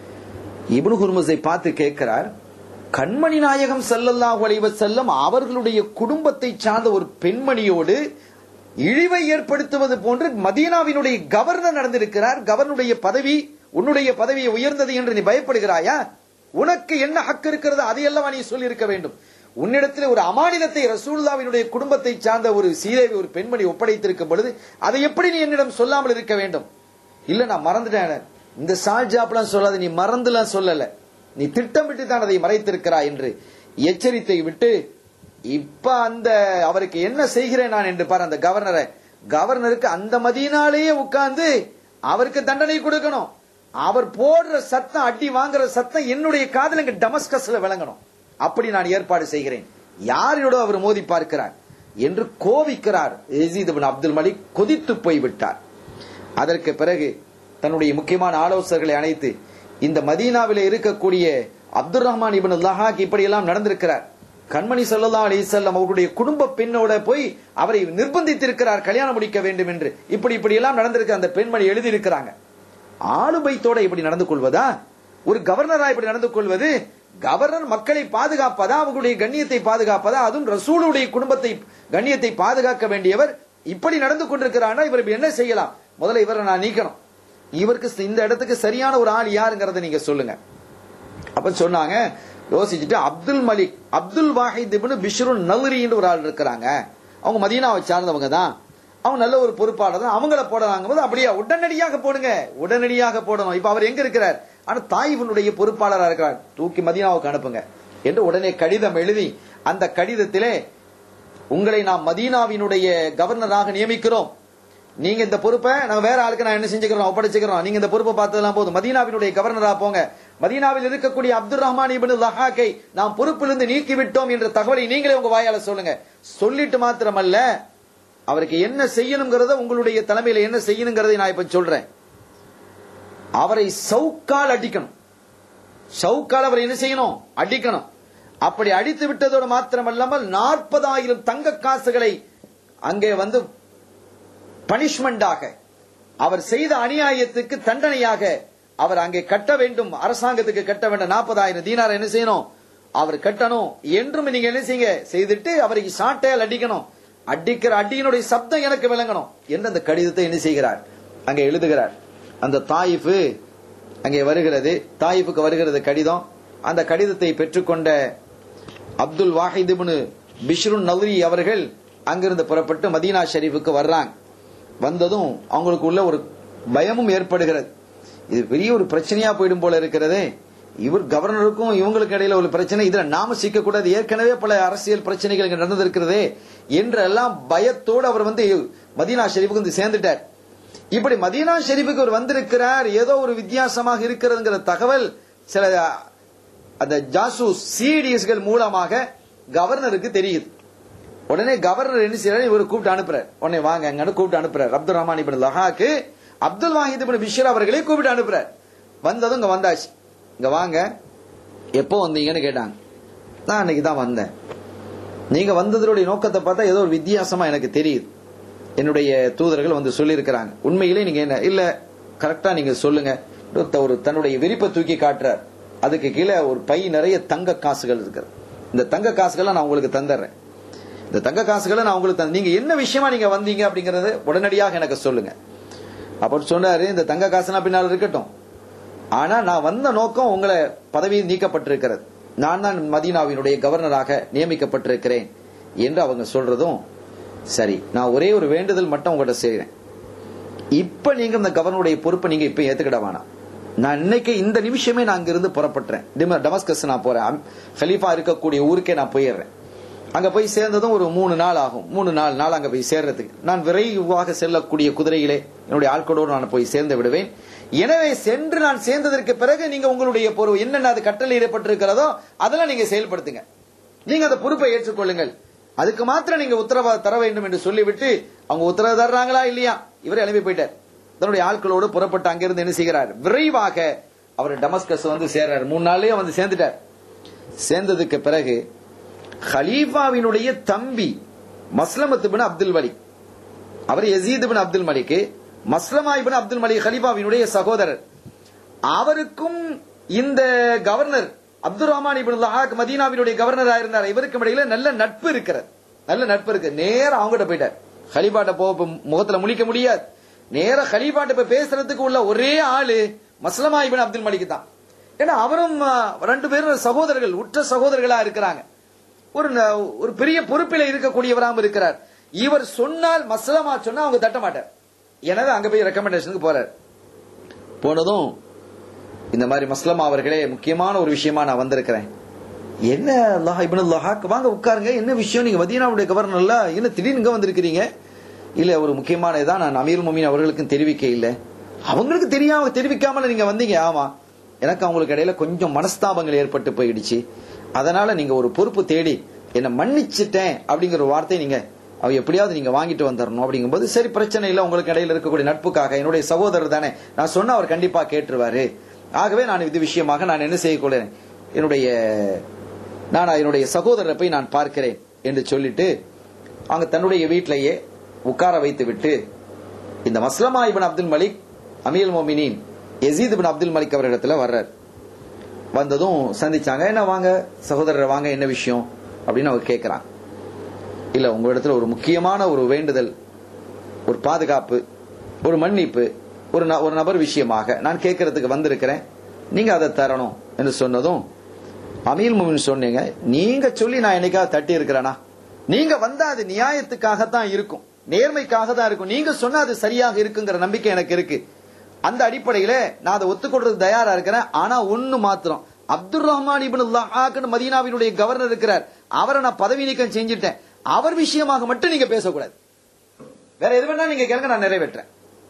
இப்னு ஹுர்முஸை பார்த்து கேட்கிறார் கண்மணி நாயகம் ஸல்லல்லாஹு அலைஹி வஸல்லம் அவர்களுடைய குடும்பத்தை சார்ந்த ஒரு பெண்மணியோடு இழிவை ஏற்படுத்துவது போன்று மதீனாவினுடைய கவர்னர் நடந்திருக்கிறார் கவர்னருடைய பதவி உன்னுடைய பதவி உயர்ந்தது என்று நீ பயப்படுகிறாயா உனக்கு என்ன ஹக்கு இருக்கிறது அதையெல்லாம் நீ சொல்லி இருக்க வேண்டும் உன்னிடத்தில் ஒரு அமானிதத்தை ரசூலுல்லாவினுடைய குடும்பத்தை சார்ந்த ஒரு சீதேவி ஒரு பெண்மணி ஒப்படைத்திருக்கும் பொழுது அதை எப்படி நீ என்னிடம் சொல்லாமல் இருக்க வேண்டும் இல்ல நான் மறந்துட்டேன் இந்த சால்ஜாப்லாம் சொல்லாத நீ மறந்துலாம் சொல்லல நீ திட்டமிட்டு தான் அதை மறைத்திருக்கிறாய் என்று எச்சரித்தை விட்டு இப்ப அந்த அவருக்கு என்ன செய்கிறேன் நான் என்று பாரு அந்த கவர்னரை கவர்னருக்கு அந்த மதியினாலேயே உட்கார்ந்து அவருக்கு தண்டனை கொடுக்கணும் அவர் போடுற சத்தம் அடி வாங்குற சத்தம் என்னுடைய காதல் இங்க டமஸ்கஸ்ல விளங்கணும் அப்படி நான் ஏற்பாடு செய்கிறேன் யாரோட அவர் மோதி பார்க்கிறார் என்று கோவிக்கிறார் எசீத் இப்னு அப்துல் மலிக் கொதித்து போய்விட்டார் அதற்கு பிறகு தன்னுடைய முக்கியமான ஆலோசகர்களை அழைத்து இந்த மதீனாவில் இருக்கக்கூடிய அப்துல் ரஹ்மான் இபின் லஹாக் இப்படி எல்லாம் நடந்திருக்கிறார் கண்மணி சொல்லல்லா அலிசல்லம் அவருடைய குடும்ப பெண்ணோட போய் அவரை நிர்பந்தித்திருக்கிறார் கல்யாணம் முடிக்க வேண்டும் என்று இப்படி இப்படி எல்லாம் நடந்திருக்க அந்த பெண்மணி எழுதி இருக்கிறாங்க ஆளுபைத்தோட இப்படி நடந்து கொள்வதா ஒரு கவர்னரா இப்படி நடந்து கொள்வது கவர்னர் மக்களை பாதுகாப்பதா அவர்களுடைய கண்ணியத்தை பாதுகாப்பதா அதுவும் ரசூலுடைய குடும்பத்தை கண்ணியத்தை பாதுகாக்க வேண்டியவர் இப்படி நடந்து கொண்டிருக்கிறானா இவர் இப்ப என்ன செய்யலாம் முதல்ல இவரை நான் நீக்கணும் இவருக்கு இந்த இடத்துக்கு சரியான ஒரு ஆள் யாருங்கிறத நீங்க சொல்லுங்க அப்ப சொன்னாங்க யோசிச்சுட்டு அப்துல் மலிக் அப்துல் வாஹித் இப்னு பிஷ்ருன் நல்ரின்னு ஒரு ஆள் இருக்கிறாங்க அவங்க மதீனாவை சார்ந்தவங்க தான் அவங்க நல்ல ஒரு பொறுப்பாளர் தான் அவங்கள போடலாங்க போது அப்படியே உடனடியாக போடுங்க உடனடியாக போடணும் இப்ப அவர் எங்க இருக்கிறார் ஆனா தாயிவனுடைய பொறுப்பாளராக இருக்கிறார் தூக்கி மதீனாவுக்கு அனுப்புங்க என்று உடனே கடிதம் எழுதி அந்த கடிதத்திலே உங்களை நாம் மதீனாவினுடைய கவர்னராக நியமிக்கிறோம் நீங்க இந்த பொறுப்பை நாங்க வேற ஆளுக்கு நான் என்ன செஞ்சுக்கிறோம் ஒப்படைச்சுக்கிறோம் நீங்க இந்த பொறுப்பை பார்த்ததெல்லாம் போதும் மதீனாவினுடைய கவர்னரா போங்க மதீனாவில் இருக்கக்கூடிய அப்துல் ரஹ்மான் இபின் லஹாக்கை நாம் பொறுப்பிலிருந்து நீக்கி விட்டோம் என்ற தகவலை நீங்களே உங்க வாயால சொல்லுங்க சொல்லிட்டு மாத்திரமல்ல அவருக்கு என்ன செய்யணுங்கிறத உங்களுடைய தலைமையில என்ன செய்யணுங்கிறதை நான் இப்ப சொல்றேன் அவரை சவுக்கால் அடிக்கணும் சவுக்கால் அவரை என்ன செய்யணும் அடிக்கணும் அப்படி அடித்து விட்டதோடு மாத்திரமல்லாமல் நாற்பதாயிரம் தங்க காசுகளை அங்கே வந்து பனிஷ்மெண்டாக அவர் செய்த அநியாயத்துக்கு தண்டனையாக அவர் அங்கே கட்ட வேண்டும் அரசாங்கத்துக்கு கட்ட வேண்டும் நாற்பதாயிரம் தீனார் என்ன செய்யணும் அவர் கட்டணும் என்றும் நீங்க என்ன செய்யுங்க செய்துட்டு அவரை சாட்டையால் அடிக்கணும் அடிக்கிற அடியினுடைய சப்தம் எனக்கு விளங்கணும் என்று அந்த கடிதத்தை என்ன செய்கிறார் அங்கே எழுதுகிறார் அந்த தாயிஃபு அங்கே வருகிறது தாயிஃபுக்கு வருகிறது கடிதம் அந்த கடிதத்தை பெற்றுக்கொண்ட அப்துல் வாஹித் இப்னு பிஷ்ருன் நல்ரி அவர்கள் அங்கிருந்து புறப்பட்டு மதீனா ஷெரீஃபுக்கு வர்றாங்க வந்ததும் அவங்களுக்கு உள்ள ஒரு பயமும் ஏற்படுகிறது இது பெரிய ஒரு பிரச்சனையா போயிடும் போல இருக்கிறதே இவர் கவர்னருக்கும் இவங்களுக்கு இடையில ஒரு பிரச்சனை இதுல நாம சிக்க கூடாது ஏற்கனவே பல அரசியல் பிரச்சனைகள் இங்க நடந்திருக்கிறதே என்றெல்லாம் பயத்தோடு அவர் வந்து மதீனா ஷெரீஃபுக்கு வந்து சேர்ந்துட்டார் இப்படி மதீனா ஷெரீஃபுக்கு அவர் வந்திருக்கிறார் ஏதோ ஒரு வித்தியாசமாக இருக்கிறதுங்கிற தகவல் சில அந்த ஜாசூஸ் சிடிஎஸ்கள் மூலமாக கவர்னருக்கு தெரியுது உடனே கவர்னர் என்ன செய்யறாரு இவர் கூப்பிட்டு அனுப்புறாரு உடனே வாங்க அங்கன்னு கூப்பிட்டு அனுப்புறாரு அப்துல் ரஹ்மான் இபின் லஹாக்கு அப்துல் வாஹித் இபின் பிஷர் அவர்களே கூப்பிட்டு அனுப்புறாரு வந்ததும் இங்க வந்தாச்சு இங்க வாங்க எப்போ வந்தீங்கன்னு கேட்டாங்க நான் அன்னைக்கு தான் வந்தேன் நீங்க வந்ததனுடைய நோக்கத்தை பார்த்தா ஏதோ ஒரு வித்தியாசமா எனக்கு தெரியுது என்னுடைய தூதர்கள் வந்து சொல்லி இருக்கிறாங்க உண்மையிலே நீங்க என்ன இல்ல கரெக்டா நீங்க சொல்லுங்க ஒரு தன்னுடைய விரிப்பை தூக்கி காட்டுறார் அதுக்கு கீழே ஒரு பை நிறைய தங்க காசுகள் இருக்கு இந்த தங்க காசுகளை நான் உங்களுக்கு தந்துடுறேன் இந்த தங்க காசுகளை நான் உங்களுக்கு தந்த நீங்க என்ன விஷயமா நீங்க வந்தீங்க அப்படிங்கறது உடனடியாக எனக்கு சொல்லுங்க அப்ப சொன்னாரு இந்த தங்க காசுனா பின்னால் இருக்கட்டும் ஆனா நான் வந்த நோக்கம் உங்களை பதவி நீக்கப்பட்டிருக்கிறது நான் தான் மதீனாவினுடைய கவர்னராக நியமிக்கப்பட்டிருக்கிறேன் என்று அவங்க சொல்றதும் சரி நான் ஒரே ஒரு வேண்டுதல் மட்டும் உங்கள்கிட்ட செய்றேன் இப்ப நீங்க இந்த கவர்னருடைய பொறுப்பை நீங்க இப்ப ஏத்துக்கிட வேணாம் நான் இன்னைக்கு இந்த நிமிஷமே நான் அங்கிருந்து புறப்பட்டுறேன் டமஸ்கஸ் நான் போறேன் ஹலீஃபா இருக்கக்கூடிய ஊருக்கே நான் போயிடுறேன் அங்க போய் சேர்ந்ததும் ஒரு மூணு நாள் ஆகும் மூணு நாலு நாள் அங்க போய் சேர்றதுக்கு நான் விரைவாக செல்லக்கூடிய குதிரையிலே என்னுடைய ஆட்களோடு நான் போய் சேர்ந்து விடுவேன் எனவே சென்று நான் சேர்ந்ததற்கு பிறகு நீங்க உங்களுடைய பொருள் என்னென்ன அது கட்டளை இடப்பட்டிருக்கிறதோ அதெல்லாம் நீங்க செயல்படுத்துங்க நீங்க அந்த பொறுப்பை ஏற்றுக்கொள்ளுங்கள் அதுக்கு மாத்திரம் நீங்க உத்தரவாதம் தர வேண்டும் என்று சொல்லிவிட்டு அவங்க உத்தரவு தர்றாங்களா இல்லையா இவர் எழுப்பி போயிட்டார் தன்னுடைய ஆட்களோடு புறப்பட்டு அங்கிருந்து என்ன செய்கிறார் விரைவாக அவர் டமஸ்கஸ் வந்து சேர்றார் மூணு நாள்லயே வந்து சேர்ந்துட்டார் சேர்ந்ததுக்கு பிறகு ஹலீஃபாவினுடைய தம்பி மஸ்லமத் பின் அப்துல் மலிக் அவர் Yazid bin Abdul Malik Maslama ibn Abdul Malik ஹலீஃபாவினுடைய சகோதரர் அவருக்கும் இந்த கவர்னர் அப்துல் ரஹ்மான் இபின் லஹாக் மதீனாவினுடைய கவர்னரா இருந்தார் இவருக்கும் இடையில நல்ல நட்பு இருக்கிறது நல்ல நட்பு இருக்கு நேரா அவங்ககிட்ட போயிட்டார் ஹலிபாட்ட போ இப்ப முகத்துல முழிக்க முடியாது நேரா ஹலிபாட்ட போய் பேசுறதுக்கு உள்ள ஒரே ஆளு மஸ்லமா இபின் அப்துல் மலிக் தான் ஏன்னா அவரும் அஹ், ரெண்டு பேரும் சகோதரர்கள் உற்ற சகோதரர்களா இருக்கிறாங்க ஒரு ந- ஒரு பெரிய பொறுப்பில இருக்கக்கூடியவராம் இருக்கிறார் இவர் சொன்னால் மஸ்லமா சொன்னா அவங்க தட்ட மாட்டார் எனவே அங்க போய் ரெக்கமெண்டேஷனுக்கு போறார் போனதும் இந்த மாதிரி மஸ்லமா அவர்களே முக்கியமான ஒரு விஷயமா நான் வந்திருக்கிறேன் என்ன அல்லாஹ் இப்னு லஹாக் வாங்க உட்காருங்க என்ன விஷயம் நீங்க மதீனாவுடைய கவர்னர்ல என்ன திடீர்னு இங்க வந்திருக்கிறீங்க இல்ல ஒரு முக்கியமான இதான் நான் அமீர் மொமீன் அவர்களுக்கும் தெரிவிக்க இல்ல அவங்களுக்கு தெரியாம தெரிவிக்காமல நீங்க வந்தீங்க ஆமா எனக்கு அவங்களுக்கு இடையில கொஞ்சம் மனஸ்தாபங்கள் ஏற்பட்டு போயிடுச்சு அதனால நீங்க ஒரு பொறுப்பு தேடி என்ன மன்னிச்சிட்டேன் அப்படிங்கிற ஒரு வார்த்தை நீங்க அவ எப்படியாவது நீங்க வாங்கிட்டு வந்துடணும் அப்படிங்கும்போது சரி பிரச்சனை இல்ல உங்களுக்கு இடையில இருக்கக்கூடிய நட்புக்காக என்னுடைய சகோதரர் தானே நான் சொன்னா அவர் கண்டிப்பா கேட்டுருவாரு ஆகவே நான் இது விஷயமாக நான் என்ன செய்யக்கூடாது என்னுடைய நான் என்னுடைய சகோதரரை போய் நான் பார்க்கிறேன் என்று சொல்லிட்டு அங்க தன்னுடைய வீட்டிலேயே உட்கார வைத்து விட்டு இந்த மஸ்லமா இபின் அப்துல் மலிக் அமீல் மோமினின் யசீத் இபின் அப்துல் மலிக் அவரிடத்துல வர்றார் வந்ததும் சந்திச்சாங்க என்ன வாங்க சகோதரர் வாங்க என்ன விஷயம் அப்படின்னு அவர் கேட்கிறான் இல்ல உங்களிடத்துல ஒரு முக்கியமான ஒரு வேண்டுதல் ஒரு பாதுகாப்பு ஒரு மன்னிப்பு ஒரு ந- ஒரு நபர் விஷயமாக நான் கேட்கறதுக்கு வந்திருக்கிறேன் நீங்க அதை தரணும் என்று சொன்னதும் அமீல் முமின் சொன்னீங்க நீங்க சொல்லி நான் என்னைக்காவது தட்டி இருக்கிறேனா நீங்க வந்தா அது நியாயத்துக்காகத்தான் இருக்கும் நேர்மைக்காக தான் இருக்கும் நீங்க சொன்னா அது சரியாக இருக்குங்கிற நம்பிக்கை எனக்கு இருக்கு அந்த அடிப்படையில நான் அதை ஒத்துக்கொள்றது தயாரா இருக்கிறேன் ஆனா ஒண்ணு மாத்திரம் அப்துல் ரஹ்மான் இபின் லஹாக்னு மதீனாவினுடைய கவர்னர் இருக்கிறார் அவரை நான் பதவி நீக்கம் செஞ்சுட்டேன் அவர் விஷயமாக மட்டும் நீங்க பேசக்கூடாது வேற எது வேணா நீங்க கேளுங்க நான் நிறைவேற்றேன்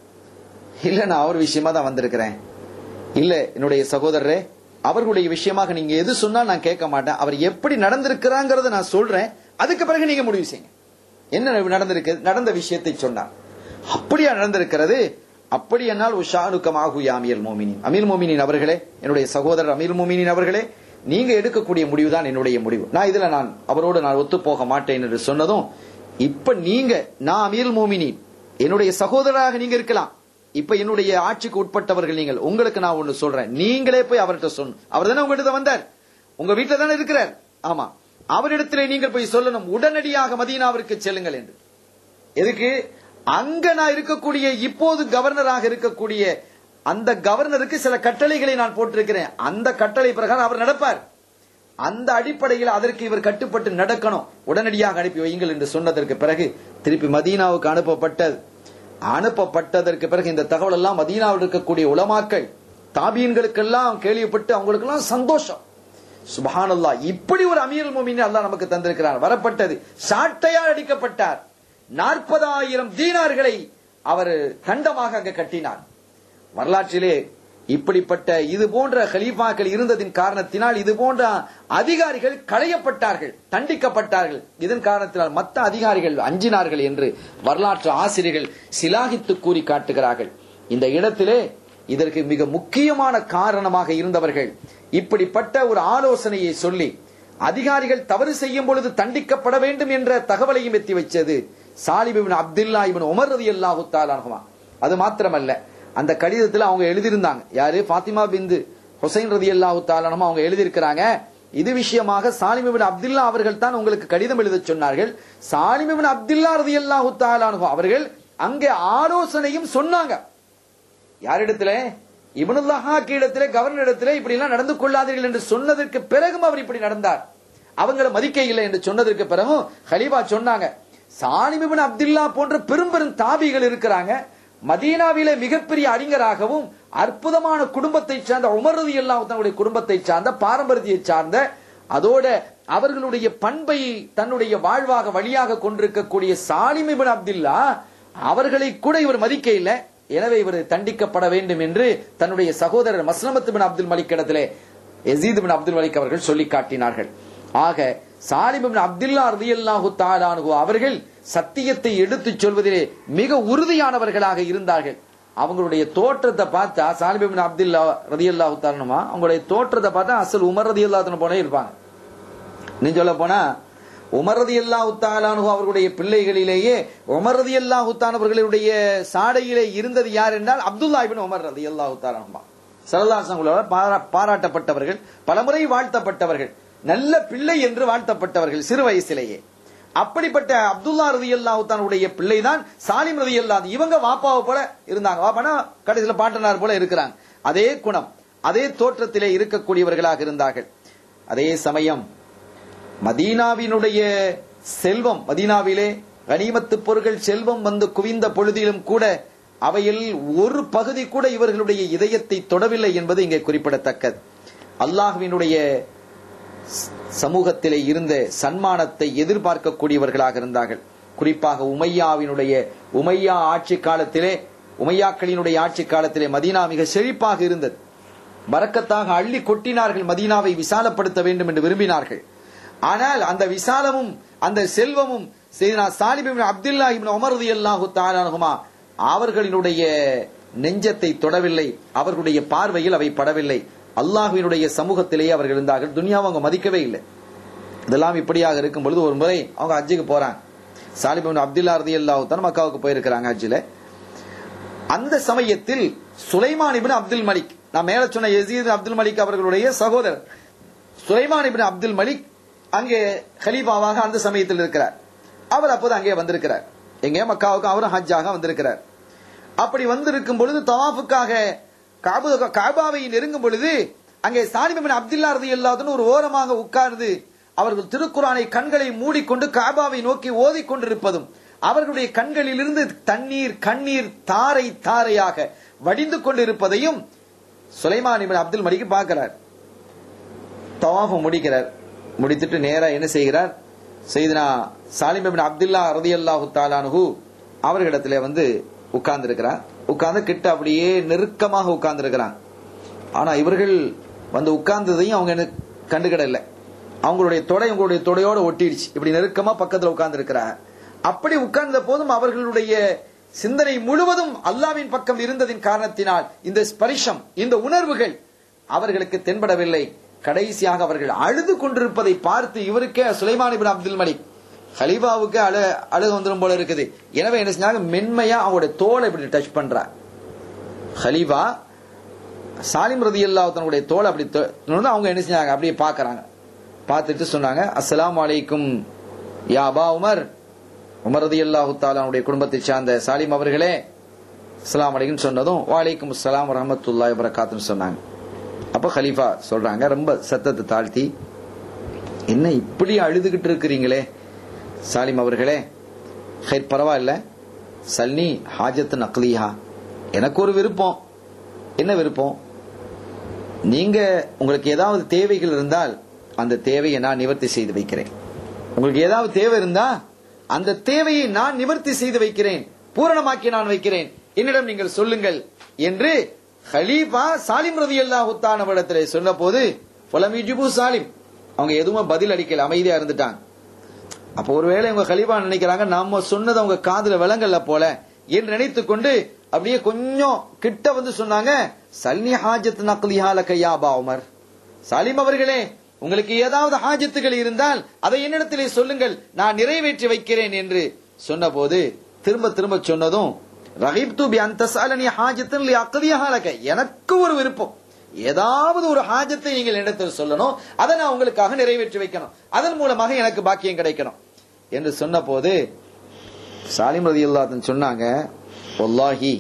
இல்ல நான் அவர் விஷயமா தான் வந்திருக்கிறேன் இல்ல என்னுடைய சகோதரரே அவர்களுடைய விஷயமாக நீங்க எது சொன்னாலும் நான் கேட்க மாட்டேன் அவர் எப்படி நடந்திருக்கிறாங்கிறத நான் சொல்றேன் அதுக்கு பிறகு நீங்க முடிவு செய்யுங்க என்ன நடந்திருக்கு நடந்த விஷயத்தை சொன்னார் அப்படியா நடந்திருக்கிறது அப்படி என்னால் உஷானுக்கமாகு அமீர் மோமினின் அமீர் மோமினின் அவர்களே என்னுடைய சகோதரர் அமீர் மோமினின் அவர்களே நீங்க எடுக்கக்கூடிய முடிவு தான் என்னுடைய முடிவு நான் இதுல நான் அவரோடு நான் ஒத்து போக மாட்டேன் என்று சொன்னதும் இப்ப நீங்க நான் அமீர் மோமினின் என்னுடைய சகோதரராக நீங்க இருக்கலாம் இப்ப என்னுடைய ஆட்சிக்கு உட்பட்டவர்கள் நீங்கள் உங்களுக்கு நான் ஒண்ணு சொல்றேன் நீங்களே போய் அவர்கிட்ட சொன்ன அவர் தானே உங்ககிட்ட வந்தார் உங்க வீட்டுல தானே இருக்கிறார் ஆமா அவரிடத்திலே நீங்கள் போய் சொல்லணும் உடனடியாக மதீனாவிற்கு செல்லுங்கள் என்று எதுக்கு அங்க நான் இருக்கக்கூடிய இப்போது கவர்னராக இருக்கக்கூடிய அந்த கவர்னருக்கு சில கட்டளைகளை நான் போட்டிருக்கிறேன் அந்த கட்டளை பிரகாரம் அவர் நடப்பார் அந்த அடிப்படையில் அதற்கு இவர் கட்டுப்பட்டு நடக்கணும் உடனடியாக அனுப்பி வையுங்கள் என்று சொன்னதற்கு பிறகு திருப்பி மதீனாவுக்கு அனுப்பப்பட்டது அனுப்பப்பட்டதற்கு பிறகு இந்த தகவல் எல்லாம் மதீனாவில் இருக்கக்கூடிய உலமாக்கள் தாபீன்களுக்கெல்லாம் கேள்விப்பட்டு அவங்களுக்கெல்லாம் சந்தோஷம் சுபஹானல்லாஹ் இப்படி ஒரு அமீர் மோமின் அல்லாஹ் நமக்கு தந்திருக்கிறார் வரப்பட்டது சாட்டையால் அடிக்கப்பட்டார் நாற்பதாயிரம் தீனார்களை அவர் தண்டமாக அங்க கட்டினார் வரலாற்றிலே இப்படிப்பட்ட இது போன்ற ஹலீஃபாக்கள் இருந்ததின் காரணத்தினால் இது போன்ற அதிகாரிகள் களையப்பட்டார்கள் தண்டிக்கப்பட்டார்கள் இதன் காரணத்தினால் மற்ற அதிகாரிகள் அஞ்சினார்கள் என்று வரலாற்று ஆசிரியர்கள் சிலாகித்து கூறி காட்டுகிறார்கள் இந்த இடத்திலே இதற்கு மிக முக்கியமான காரணமாக இருந்தவர்கள் இப்படிப்பட்ட ஒரு ஆலோசனையை சொல்லி அதிகாரிகள் தவறு செய்யும் பொழுது தண்டிக்கப்பட வேண்டும் என்ற தகவலையும் எத்தி வச்சது சாலிபின் அப்துல்லா இவன் உமர் ரதி அல்லாஹு தாலானுமா அது மாத்திரமல்ல அந்த கடிதத்தில் அவங்க எழுதியிருந்தாங்க யாரு பாத்திமா பிந்து ஹுசைன் ரதி அல்லாஹு தாலானுமா அவங்க எழுதியிருக்கிறாங்க இது விஷயமாக சாலிமிபின் அப்துல்லா அவர்கள் தான் உங்களுக்கு கடிதம் எழுத சொன்னார்கள் சாலிமிபின் அப்துல்லா ரதி அல்லாஹு தாலானுமா அவர்கள் அங்கே ஆலோசனையும் சொன்னாங்க யாரிடத்துல இபனுல்லாஹாக்கு இடத்துல கவர்னர் இடத்துல இப்படி எல்லாம் நடந்து கொள்ளாதீர்கள் என்று சொன்னதற்கு பிறகும் அவர் இப்படி நடந்தார் அவங்கள மதிக்க இல்லை என்று சொன்னதற்கு பிறகும் ஹலீபா சொன்னாங்க சாலிமிபின் அப்துல்லா போன்ற பெரும் பெரும் தாபிகள் இருக்கிறாங்க மதீனாவிலே மிகப்பெரிய அறிஞராகவும் அற்புதமான குடும்பத்தை சார்ந்த உமரது எல்லாம் தன்னுடைய குடும்பத்தை சார்ந்த பாரம்பரியத்தை சார்ந்த அதோட அவர்களுடைய பண்பை தன்னுடைய வாழ்வாக வழியாக கொண்டிருக்கக்கூடிய சாலிமிபின் அப்துல்லா அவர்களை கூட இவர் மதிக்க இல்லை எனவே இவர் தண்டிக்கப்பட வேண்டும் என்று தன்னுடைய சகோதரர் மஸ்லமத் பின் அப்துல் மலிக் இடத்திலே யசீத் பின் அப்துல் மலிக் அவர்கள் சொல்லி காட்டினார்கள் ஆக சாலிம் இப்னு அப்துல்லா ரலியல்லாஹு தஆலானு அவர்கள் சத்தியத்தை எடுத்துச் சொல்வதிலே மிக உறுதியானவர்களாக இருந்தார்கள் அவங்களுடைய தோற்றத்தை பார்த்தா சாலிம் இப்னு அப்துல்லா ரலியல்லாஹு தஆலானுமா அவங்களுடைய தோற்றத்தை பார்த்தா அசல் உமர் ரலியல்லாஹு தஆலா போலே இருப்பாங்க நீ சொல்ல போனா உமர் ரலியல்லாஹு தஆலானு அவர்களுடைய பிள்ளைகளிலேயே உமர் ரலியல்லாஹு அவர்களுடைய சாடையிலே இருந்தது யார் என்றால் அப்துல்லா இப்னு உமர் ரலியல்லாஹு தஆலானுமா சரதாசங்களோட பாராட்டப்பட்டவர்கள் பலமுறை வாழ்த்தப்பட்டவர்கள் நல்ல பிள்ளை என்று வாழ்த்தப்பட்டவர்கள் சிறு வயசிலேயே அப்படிப்பட்ட அப்துல்லா ரதி அல்லாஹுத்தானுடைய பிள்ளை தான் சாலிம் ரதி அல்லாஹ் இவங்க வாப்பாவை போல இருந்தாங்க வாப்பானா கடைசியில் பாட்டனார் போல இருக்கிறாங்க அதே குணம் அதே தோற்றத்திலே இருக்கக்கூடியவர்களாக இருந்தார்கள் அதே சமயம் மதீனாவினுடைய செல்வம் மதீனாவிலே கனிமத்து பொருட்கள் செல்வம் வந்து குவிந்த பொழுதிலும் கூட அவையில் ஒரு பகுதி கூட இவர்களுடைய இதயத்தை தொடவில்லை என்பது இங்கே குறிப்பிடத்தக்கது அல்லாஹுவினுடைய சமூகத்திலே இருந்த சன்மானத்தை எதிர்பார்க்கக்கூடியவர்களாக இருந்தார்கள் குறிப்பாக உமையாவினுடைய உமையா ஆட்சி காலத்திலே உமையாக்களினுடைய ஆட்சி காலத்திலே மதீனா மிக செழிப்பாக இருந்தது பறக்கத்தாக அள்ளி கொட்டினார்கள் மதீனாவை விசாலப்படுத்த வேண்டும் என்று விரும்பினார்கள் ஆனால் அந்த விசாலமும் அந்த செல்வமும் செய்தனா சாலிபின் அப்துல்லா இப்னு உமர் ரலியல்லாஹு தஆலாஹுமா அவர்களினுடைய நெஞ்சத்தை தொடவில்லை அவர்களுடைய பார்வையில் அவை படவில்லை அல்லாஹுவினுடைய சமூகத்திலேயே அவர்கள் இருந்தார்கள் துனியாவை அவங்க மதிக்கவே இல்லை இதெல்லாம் இப்படியாக இருக்கும் பொழுது ஒரு முறை அவங்க ஹஜ்ஜுக்கு போறாங்க சாலிபின் அப்துல்லா ரதி அல்லாஹு மக்காவுக்கு போயிருக்கிறாங்க ஹஜ்ஜில் அந்த சமயத்தில் சுலைமான் இபின் அப்துல் மலிக் நான் மேல சொன்ன யசீத் அப்துல் மலிக் அவர்களுடைய சகோதரர் சுலைமான் இபின் அப்துல் மலிக் அங்கே ஹலீஃபாவாக அந்த சமயத்தில் இருக்கிறார் அவர் அப்போது அங்கே வந்திருக்கிறார் எங்கே மக்காவுக்கு அவரும் ஹஜ்ஜாக வந்திருக்கிறார் அப்படி வந்திருக்கும் பொழுது தவாஃபுக்காக காபாவை நெருங்கும் பொழுது அங்கே சாலிபின் அப்துல்லா ரதி அல்லாதுன்னு ஒரு ஓரமாக உட்கார்ந்து அவர்கள் திருக்குறானை கண்களை மூடிக்கொண்டு காபாவை நோக்கி ஓதிக்கொண்டிருப்பதும் அவர்களுடைய கண்களிலிருந்து தண்ணீர் கண்ணீர் தாரை தாரையாக வடிந்து கொண்டிருப்பதையும் சுலைமான் இபின் அப்துல் மலிக்கு பார்க்கிறார் தவாஃப முடிக்கிறார் முடித்துட்டு நேரா என்ன செய்கிறார் செய்தனா சாலிம் இபின் அப்துல்லா ரதி அல்லாஹு தாலானுகு அவர்களிடத்துல வந்து உட்கார்ந்து இருக்கிறார் உட்கார்ந்து கிட்ட அப்படியே நெருக்கமாக உட்கார்ந்து இருக்கிறாங்க ஆனா இவர்கள் வந்து உட்கார்ந்ததையும் அவங்க எனக்கு கண்டுகிடல அவங்களுடைய தொடை உங்களுடைய தொடையோட ஒட்டிடுச்சு இப்படி நெருக்கமா பக்கத்துல உட்கார்ந்து இருக்கிறார் அப்படி உட்கார்ந்த போதும் அவர்களுடைய சிந்தனை முழுவதும் அல்லாவின் பக்கம் இருந்ததின் காரணத்தினால் இந்த ஸ்பரிஷம் இந்த உணர்வுகள் அவர்களுக்கு தென்படவில்லை கடைசியாக அவர்கள் அழுது கொண்டிருப்பதை பார்த்து இவருக்கே சுலைமான் இபின் அப்துல் மலிக் ஹலீஃபாவுக்கு அழ அழுக வந்துடும் போல இருக்குது எனவே என்ன செஞ்சாங்க மென்மையா அவங்களுடைய தோலை இப்படி டச் பண்றார் ஹலீஃபா சாலிம் ரதி அல்லா தன்னுடைய தோலை அப்படி அவங்க என்ன செஞ்சாங்க அப்படியே பாக்குறாங்க பார்த்துட்டு சொன்னாங்க அஸ்லாம் வலைக்கும் யா அபா உமர் உமர் ரதி அல்லாஹு தாலானுடைய குடும்பத்தை சார்ந்த சாலிம் அவர்களே அஸ்லாம் வலைக்கும் சொன்னதும் வாலைக்கும் அஸ்லாம் வரமத்துல்லா வரகாத்துன்னு சொன்னாங்க அப்ப ஹலீஃபா சொல்றாங்க ரொம்ப சத்தத்தை தாழ்த்தி என்ன இப்படி அழுதுகிட்டு இருக்கிறீங்களே சாலிம் அவர்களே ஹைர் பரவாயில்ல சல்னி ஹாஜத் நக்லிஹா எனக்கு ஒரு விருப்பம் என்ன விருப்பம் நீங்க உங்களுக்கு ஏதாவது தேவைகள் இருந்தால் அந்த தேவையை நான் நிவர்த்தி செய்து வைக்கிறேன் உங்களுக்கு ஏதாவது தேவை இருந்தா அந்த தேவையை நான் நிவர்த்தி செய்து வைக்கிறேன் பூரணமாக்கி நான் வைக்கிறேன் என்னிடம் நீங்கள் சொல்லுங்கள் என்று ஹலீஃபா சாலிம் ரதி அல்லாஹுத்தானவிடத்தில் சொன்ன போது சாலிம் அவங்க எதுவுமே பதில் அளிக்கல அமைதியா இருந்துட்டாங்க அப்ப ஒருவேளை உங்க கலிபா நினைக்கிறாங்க நம்ம சொன்னது அவங்க காதுல விளங்கல்ல போல என்று நினைத்து கொண்டு அப்படியே கொஞ்சம் கிட்ட வந்து சொன்னாங்க சல்னி ஹாஜத் நக்லிஹால கையாபா உமர் சலீம் அவர்களே உங்களுக்கு ஏதாவது ஹாஜத்துகள் இருந்தால் அதை என்னிடத்திலே சொல்லுங்கள் நான் நிறைவேற்றி வைக்கிறேன் என்று சொன்னபோது திரும்ப திரும்ப சொன்னதும் ரஹீப் தூபி அந்த சாலனி ஹாஜத்தின் அக்கதியாக எனக்கு ஒரு விருப்பம் ஏதாவது ஒரு ஹாஜத்தை நீங்கள் இடத்தில் சொல்லணும் அதை நான் உங்களுக்காக நிறைவேற்றி வைக்கணும் அதன் மூலமாக எனக்கு பாக்கியம் கிடைக்கணும் என்று சொன்ன போது சாலிம் ரதி அல்லாத்தன் சொன்னாங்க ஒல்லாஹி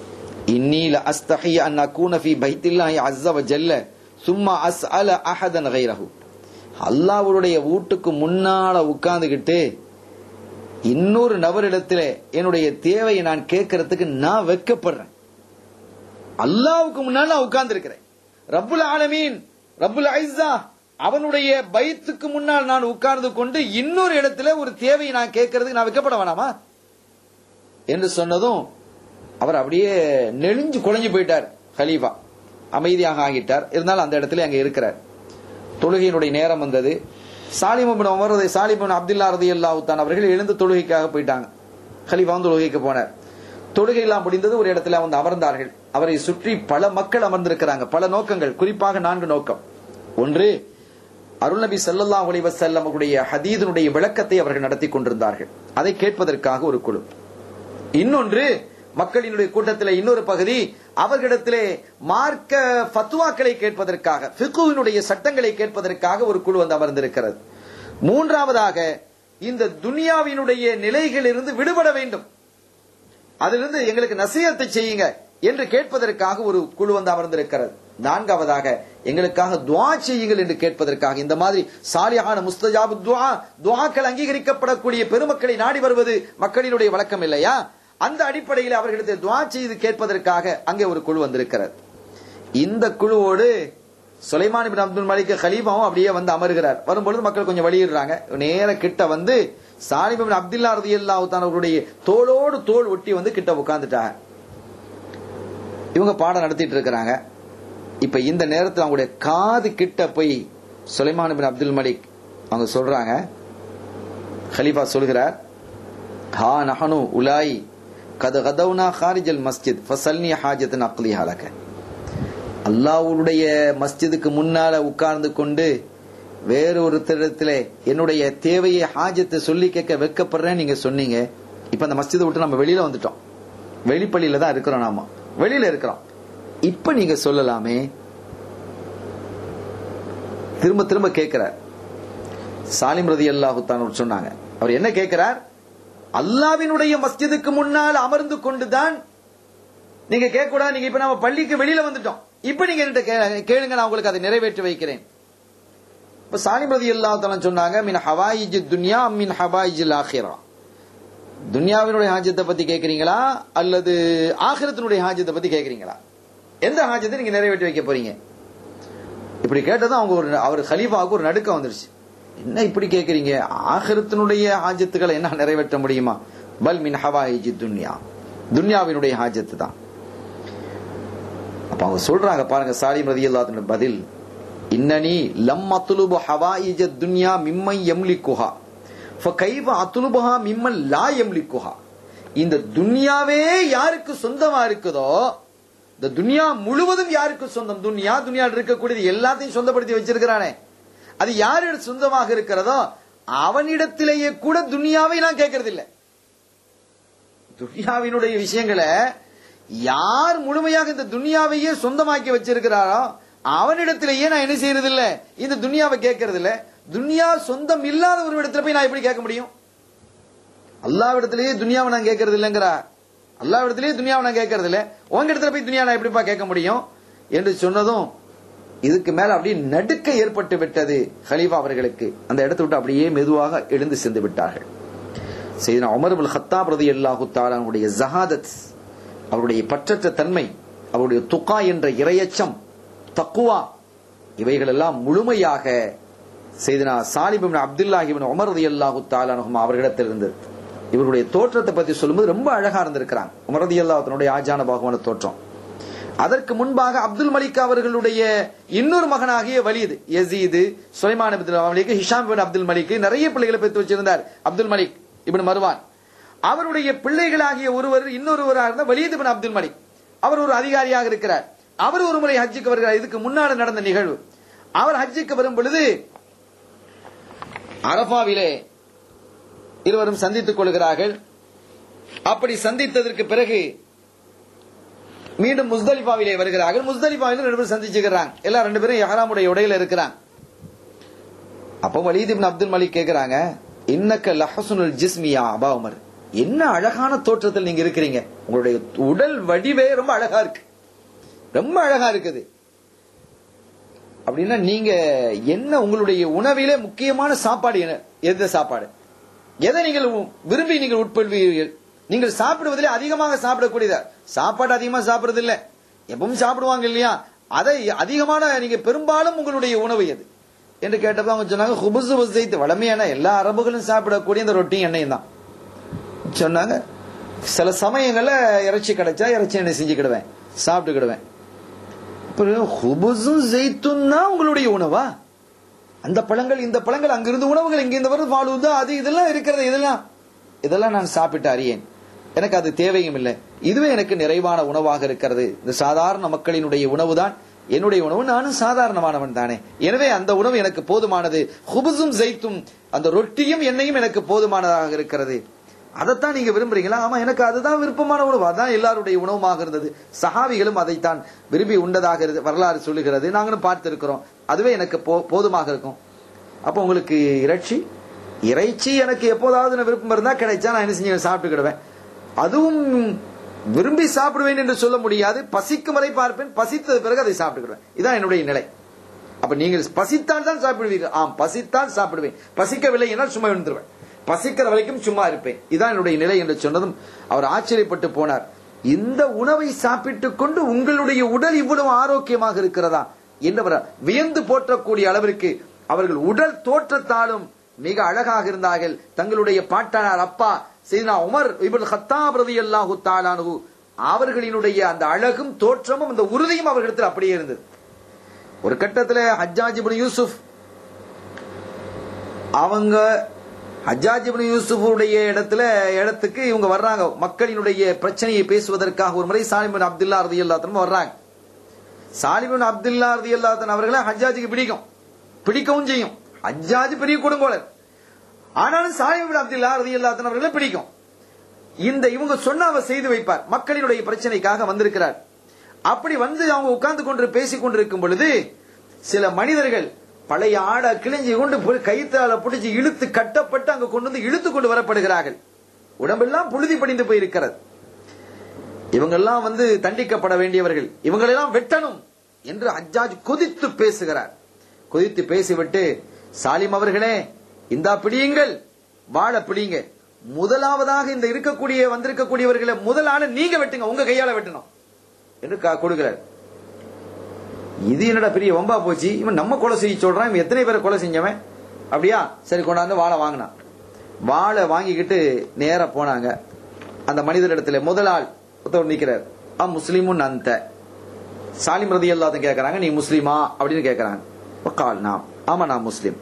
இன்னீல அஸ்தஹி அன் அகூன ஃபி பைத்தில்லாஹி அஸ்ஸ வ ஜல்ல சும்மா அஸ்அல அஹதன் கைரஹு அல்லாஹ்வுடைய வீட்டுக்கு முன்னால உட்கார்ந்துகிட்டு இன்னொரு நபரிடத்துல என்னுடைய தேவையை நான் கேட்கறதுக்கு நான் வெக்கப்படுறேன் அல்லாவுக்கு முன்னால் நான் உட்கார்ந்து இருக்கிறேன் ரப்புல் ஆலமீன் ரப்புல் ஐசா அவனுடைய பைத்துக்கு முன்னால் நான் உட்கார்ந்து கொண்டு இன்னொரு இடத்துல ஒரு தேவையை நான் கேட்கறதுக்கு நான் வைக்கப்பட வேணாமா என்று சொன்னதும் அவர் அப்படியே நெளிஞ்சு குழஞ்சு போயிட்டார் ஹலீஃபா அமைதியாக ஆகிட்டார் இருந்தாலும் அந்த இடத்துல அங்க இருக்கிறார் தொழுகையினுடைய நேரம் வந்தது சாலிமபின் உமர் ரதி சாலிபின் அப்துல்லா ரதி அல்லாஹுத்தான் அவர்கள் எழுந்து தொழுகைக்காக போயிட்டாங்க கலிஃபா வந்து தொழுகைக்கு போனார் தொழுகை எல்லாம் முடிந்தது ஒரு இடத்துல வந்து அமர்ந்தார்கள் அவரை சுற்றி பல மக்கள் அமர்ந்திருக்கிறாங்க பல நோக்கங்கள் குறிப்பாக நான்கு நோக்கம் ஒன்று அருள்நபி ஸல்லல்லாஹு அலைஹி வஸல்லம் அவருடைய ஹதீதினுடைய விளக்கத்தை அவர்கள் நடத்தி கொண்டிருந்தார்கள் அதை கேட்பதற்காக ஒரு குழு இன்னொன்று மக்களினுடைய கூட்டத்தில் இன்னொரு பகுதி அவர்களிடத்திலே மார்க்க ஃபத்வாக்களை கேட்பதற்காக ஃபிக்குவினுடைய சட்டங்களை கேட்பதற்காக ஒரு குழு வந்து அமர்ந்திருக்கிறது மூன்றாவதாக இந்த துனியாவினுடைய நிலைகளிலிருந்து விடுபட வேண்டும் அதிலிருந்து எங்களுக்கு நசீகத்தை செய்யுங்க என்று கேட்பதற்காக ஒரு குழு வந்து அமர்ந்திருக்கிறது நான்காவதாக எங்களுக்காக துவா செய்யுங்கள் என்று கேட்பதற்காக இந்த மாதிரி சாலியான முஸ்தஜாபு துவா துவாக்கள் அங்கீகரிக்கப்படக்கூடிய பெருமக்களை நாடி வருவது மக்களினுடைய வழக்கம் இல்லையா அந்த அடிப்படையில் அவர்களுக்கு துவா செய்து கேட்பதற்காக அங்கே ஒரு குழு வந்திருக்கிறது இந்த குழுவோடு சுலைமான் பின் அப்துல் மலிக் ஹலீஃபாவும் அப்படியே வந்து அமர்கிறார் வரும்பொழுது மக்கள் கொஞ்சம் வெளியிடுறாங்க நேர கிட்ட வந்து சாலிம் பின் அப்துல்லா ரதியல்லாஹு அவர்களுடைய தோளோடு தோள் ஒட்டி வந்து கிட்ட உட்கார்ந்துட்டாங்க இவங்க பாடம் நடத்திட்டு இருக்கிறாங்க இப்ப இந்த நேரத்தில் அவங்களுடைய காது கிட்ட போய் சுலைமான் பின் அப்துல் மலிக் அவங்க சொல்றாங்க ஹலீஃபா சொல்கிறார் ஹா நஹனு உலாய் கத கதவுனா ஹாரிஜல் மஸ்ஜித் ஃபசல்னி ஹாஜத்தின் அக்லி ஹாலக அல்லாஹ்வுடைய மஸ்ஜிதுக்கு முன்னால உட்கார்ந்து கொண்டு வேறு ஒரு திடத்திலே என்னுடைய தேவையை ஹாஜத்தை சொல்லி கேட்க வெக்கப்படுறேன் நீங்க சொன்னீங்க இப்ப அந்த மஸ்ஜிதை விட்டு நம்ம வெளியில வந்துட்டோம் வெளிப்பள்ளியில தான் இருக்கிறோம் நாம வெளியில இருக்கிறோம் இப்ப நீங்க சொல்லலாமே திரும்ப திரும்ப கேட்கிறார் சாலிம் ரதி அல்லாஹு சொன்னாங்க அவர் என்ன கேட்கிறார் அல்லாவினுடைய மஸ்ஜிதுக்கு முன்னால் அமர்ந்து கொண்டுதான் நீங்க கேட்க கூடாது நீங்க இப்ப நம்ம பள்ளிக்கு வெளியில வந்துட்டோம் இப்ப நீங்க என்கிட்ட கே- கேளுங்க நான் உங்களுக்கு அதை நிறைவேற்றி வைக்கிறேன் இப்ப சாலிம் ரதி அல்லாஹ் சொன்னாங்க மின் ஹவாயிஜ் துன்யா மின் ஹவாயிஜ் ஆஹிரா துன்யாவினுடைய ஹாஜத்தை பத்தி கேக்குறீங்களா அல்லது ஆகிரத்தினுடைய ஹாஜத்தை பத்தி கேக்குறீங்களா எந்த ஹாஜத்தை நீங்க நிறைவேற்றி வைக்க போறீங்க இப்படி கேட்டதும் அவங்க ஒரு அவர் ஹலீஃபாவுக்கு ஒரு நடுக்கம் வந்துருச்சு என்ன இப்படி கேக்குறீங்க ஆகிரத்தினுடைய ஹாஜத்துக்களை என்ன நிறைவேற்ற முடியுமா பல் மின் ஹவாயிஜி துன்யா துன்யாவினுடைய ஹாஜத்து தான் அப்ப அவங்க சொல்றாங்க பாருங்க சாலிம் ரதி பதில் இன்னனி லம் அத்துலுபு ஹவாயிஜ துன்யா மிம்மை எம்லிக்குஹா ஃபகைவ அத்துலுபஹா மிம்மன் லா எம்லிக்குஹா இந்த துன்யாவே யாருக்கு சொந்தமா இருக்குதோ இந்த துன்யா முழுவதும் யாருக்கு சொந்தம் துன்யா துன்யா இருக்கக்கூடியது எல்லாத்தையும் சொந்தப்படுத்தி வச்சிருக்கிறானே அது யாரிடம் சொந்தமாக இருக்கிறதோ அவனிடத்திலேயே கூட துன்யாவை நான் கேட்கறது இல்லை துன்யாவினுடைய விஷயங்களை யார் முழுமையாக இந்த துன்யாவையே சொந்தமாக்கி வச்சிருக்கிறாரோ அவனிடத்திலேயே நான் என்ன செய்யறது இல்ல இந்த துன்யாவை கேட்கறது இல்ல துன்யா சொந்தம் இல்லாத ஒரு இடத்துல போய் நான் எப்படி கேட்க முடியும் அல்லாவிடத்திலேயே துன்யாவை நான் கேட்கறது இல்லைங்கிறா அல்லாவிடத்திலேயே துன்யாவை நான் கேட்கறது இல்ல உங்க இடத்துல போய் துன்யா நான் எப்படிப்பா கேட்க முடியும் என்று சொன்னதும் இதுக்கு மேல அப்படியே நடுக்க ஏற்பட்டு விட்டது ஹலீஃபா அவர்களுக்கு அந்த இடத்தை விட்டு அப்படியே மெதுவாக எழுந்து சென்று விட்டார்கள் செய்தனா உமர் அல் ஹத்தாப் ரதி அல்லாஹு தாலானுடைய ஜஹாதத் அவருடைய பற்றற்ற தன்மை அவருடைய துக்கா என்ற இரையச்சம் தக்குவா இவைகள் எல்லாம் முழுமையாக செய்தனா சாலிபின் அப்துல்லாஹிபின் உமர் ரதி அல்லாஹு தாலானும் அவர்களிடத்தில் இருந்தது இவருடைய தோற்றத்தை பத்தி சொல்லும்போது ரொம்ப அழகா இருந்திருக்கிறாங்க உமர் ரதி அல்லாஹனுடைய ஆஜான பாகமான தோற்றம் அதற்கு முன்பாக அப்துல் மலிக் அவர்களுடைய இன்னொரு மகனாகிய Walid Yazid Sulaiman Abdul Malik Hisham bin Abdul Malik நிறைய பிள்ளைகளை பெற்று வச்சிருந்தார் அப்துல் மலிக் இப்னு மருவான் அவருடைய பிள்ளைகளாகிய ஒருவர் இன்னொருவராக இருந்த வலிது பின் அப்துல் மலிக் அவர் ஒரு அதிகாரியாக இருக்கிறார் அவர் ஒரு முறை ஹஜ்ஜுக்கு வருகிறார் இதுக்கு முன்னாடி நடந்த நிகழ்வு அவர் ஹஜ்ஜுக்கு வரும் பொழுது அரபாவிலே இருவரும் சந்தித்துக் கொள்கிறார்கள் அப்படி சந்தித்ததற்கு பிறகு மீண்டும் முஸ்தலிஃபாவிலே வருகிறார்கள் முஸ்தலிஃபாவில ரெண்டு பேரும் சந்திச்சுக்கிறாங்க எல்லாம் ரெண்டு பேரும் எஹராமுடைய உடையில இருக்கிறாங்க அப்போ வலீத் இப்னு அப்துல் மலிக் கேக்குறாங்க இன்னக்க லஹசுனுல் ஜிஸ்மியா அபா உமர் என்ன அழகான தோற்றத்தில் நீங்க இருக்கிறீங்க உங்களுடைய உடல் வடிவே ரொம்ப அழகா இருக்கு ரொம்ப அழகா இருக்குது அப்படின்னா நீங்க என்ன உங்களுடைய உணவிலே முக்கியமான சாப்பாடு என்ன எந்த சாப்பாடு எதை நீங்கள் விரும்பி நீங்கள் உட்கொள்வீர்கள் நீங்கள் சாப்பிடுவதிலே அதிகமாக சாப்பிடக்கூடியதா சாப்பாடு அதிகமா சாப்பிடுறது இல்ல எப்பவும் சாப்பிடுவாங்க இல்லையா அதை அதிகமான நீங்க பெரும்பாலும் உங்களுடைய உணவு எது என்று கேட்டப்ப அவங்க சொன்னாங்க ஹுபுசு வசைத்து வளமையான எல்லா அரபுகளும் சாப்பிடக்கூடிய இந்த ரொட்டி எண்ணெயும் தான் சொன்னாங்க சில சமயங்கள்ல இறைச்சி கிடைச்சா இறைச்சி எண்ணெய் செஞ்சுக்கிடுவேன் சாப்பிட்டுக்கிடுவேன் அப்புறம் ஹுபுசும் ஜெய்த்தும் தான் உங்களுடைய உணவா அந்த பழங்கள் இந்த பழங்கள் அங்கிருந்து உணவுகள் இங்கிருந்து வரும் வாழ்வுதா அது இதெல்லாம் இருக்கிறது இதெல்லாம் இதெல்லாம் நான் சாப்பிட்டு அறியேன் எனக்கு அது தேவையும் இல்லை இதுவே எனக்கு நிறைவான உணவாக இருக்கிறது இந்த சாதாரண மக்களினுடைய உணவு தான் என்னுடைய உணவு நானும் சாதாரணமானவன் தானே எனவே அந்த உணவு எனக்கு போதுமானது ஹுபுசும் ஜெய்த்தும் அந்த ரொட்டியும் எண்ணெயும் எனக்கு போதுமானதாக இருக்கிறது அதைத்தான் நீங்க விரும்புறீங்களா ஆமா எனக்கு அதுதான் விருப்பமான உணவு அதான் எல்லாருடைய உணவுமாக இருந்தது சஹாபிகளும் அதைத்தான் விரும்பி உண்டதாக இரு- வரலாறு சொல்லுகிறது நாங்களும் பார்த்திருக்கிறோம் அதுவே எனக்கு போ- போதுமாக இருக்கும் அப்போ உங்களுக்கு இறைச்சி இறைச்சி எனக்கு எப்போதாவது நான் விருப்பம் இருந்தா கிடைச்சா நான் என்ன செஞ்சு சாப்பிட்டுக்கிடுவேன் அதுவும் விரும்பி சாப்பிடுவேன் என்று சொல்ல முடியாது பசிக்கும் வரை பார்ப்பேன் பசித்தது பிறகு அதை சாப்பிட்டுக்கிடுவேன் இதான் என்னுடைய நிலை அப்ப நீங்கள் பசித்தால் தான் சாப்பிடுவீர்கள் ஆம் பசித்தால் சாப்பிடுவேன் பசிக்கவில்லை என்றால் சும்மா எழுந்துருவேன் பசிக்கிற வரைக்கும் சும்மா இருப்பேன் இதான் என்னுடைய நிலை என்று சொன்னதும் அவர் ஆச்சரியப்பட்டு போனார் இந்த உணவை சாப்பிட்டுக் கொண்டு உங்களுடைய உடல் இவ்வளவு ஆரோக்கியமாக இருக்கிறதா என்றவர் வியந்து போற்றக்கூடிய அளவிற்கு அவர்கள் உடல் தோற்றத்தாலும் மிக அழகாக இருந்தார்கள் தங்களுடைய பாட்டனார் அப்பா செய்தனா உமர் இப்னு ஹத்தாப் ரலியல்லாஹு தஆலாஹு அவர்களினுடைய அந்த அழகும் தோற்றமும் அந்த உறுதியும் அவர்களிடத்தில் அப்படியே இருந்தது ஒரு கட்டத்துல ஹஜ்ஜாஜ் இப்னு யூசுப் அவங்க ஹஜ்ஜாஜ் இப்னு யூசுஃபுடைய இடத்துல இடத்துக்கு இவங்க வர்றாங்க மக்களினுடைய பிரச்சனையை பேசுவதற்காக ஒரு முறை சாலிபின் அப்துல்லா ரதியல்லாத்தனும் வர்றாங்க சாலிபின் அப்துல்லா ரதியல்லாத்தன் அவர்களை ஹஜ்ஜாஜுக்கு பிடிக்கும் பிடிக்கவும் செய்யும் ஹஜ்ஜாஜ் பெரிய கொடுங்கோலர் ஆனாலும் சாலிபின் அப்துல்லா ரதியல்லாத்தன் அவர்களை பிடிக்கும் இந்த இவங்க சொன்ன அவர் செய்து வைப்பார் மக்களினுடைய பிரச்சனைக்காக வந்திருக்கிறார் அப்படி வந்து அவங்க உட்கார்ந்து கொண்டு பேசிக் கொண்டிருக்கும் பொழுது சில மனிதர்கள் பழைய ஆடை கிழிஞ்சு கொண்டு போய் கைத்தால பிடிச்சு இழுத்து கட்டப்பட்டு அங்க கொண்டு வந்து இழுத்து கொண்டு வரப்படுகிறார்கள் உடம்பெல்லாம் புழுதி படிந்து போயிருக்கிறது இவங்கெல்லாம் வந்து தண்டிக்கப்பட வேண்டியவர்கள் இவங்களெல்லாம் வெட்டணும் என்று அஜாஜ் கொதித்து பேசுகிறார் கொதித்து பேசிவிட்டு சாலிம் அவர்களே இந்தா பிடியுங்கள் வாழ பிடிங்க முதலாவதாக இந்த இருக்கக்கூடிய வந்திருக்கக்கூடியவர்களை முதல் ஆளு நீங்க வெட்டுங்க உங்க கையால வெட்டணும் என்று கா- கொடுக்கிறார் இது என்னடா பெரிய வம்பா போச்சு இவன் நம்ம கொலை செய்ய சொல்றான் இவன் எத்தனை பேரை கொலை செஞ்சவன் அப்படியா சரி கொண்டாந்து வாழை வாங்கினான் வாழை வாங்கிக்கிட்டு நேரா போனாங்க அந்த மனிதரிடத்துல முதல் ஆள் ஒருத்தவர் நிக்கிறார் ஆ முஸ்லீமும் அந்த சாலிம் ரதி எல்லாத்தையும் கேட்கறாங்க நீ முஸ்லீமா அப்படின்னு கேட்கறாங்க கால் நாம் ஆமா நான் முஸ்லீம்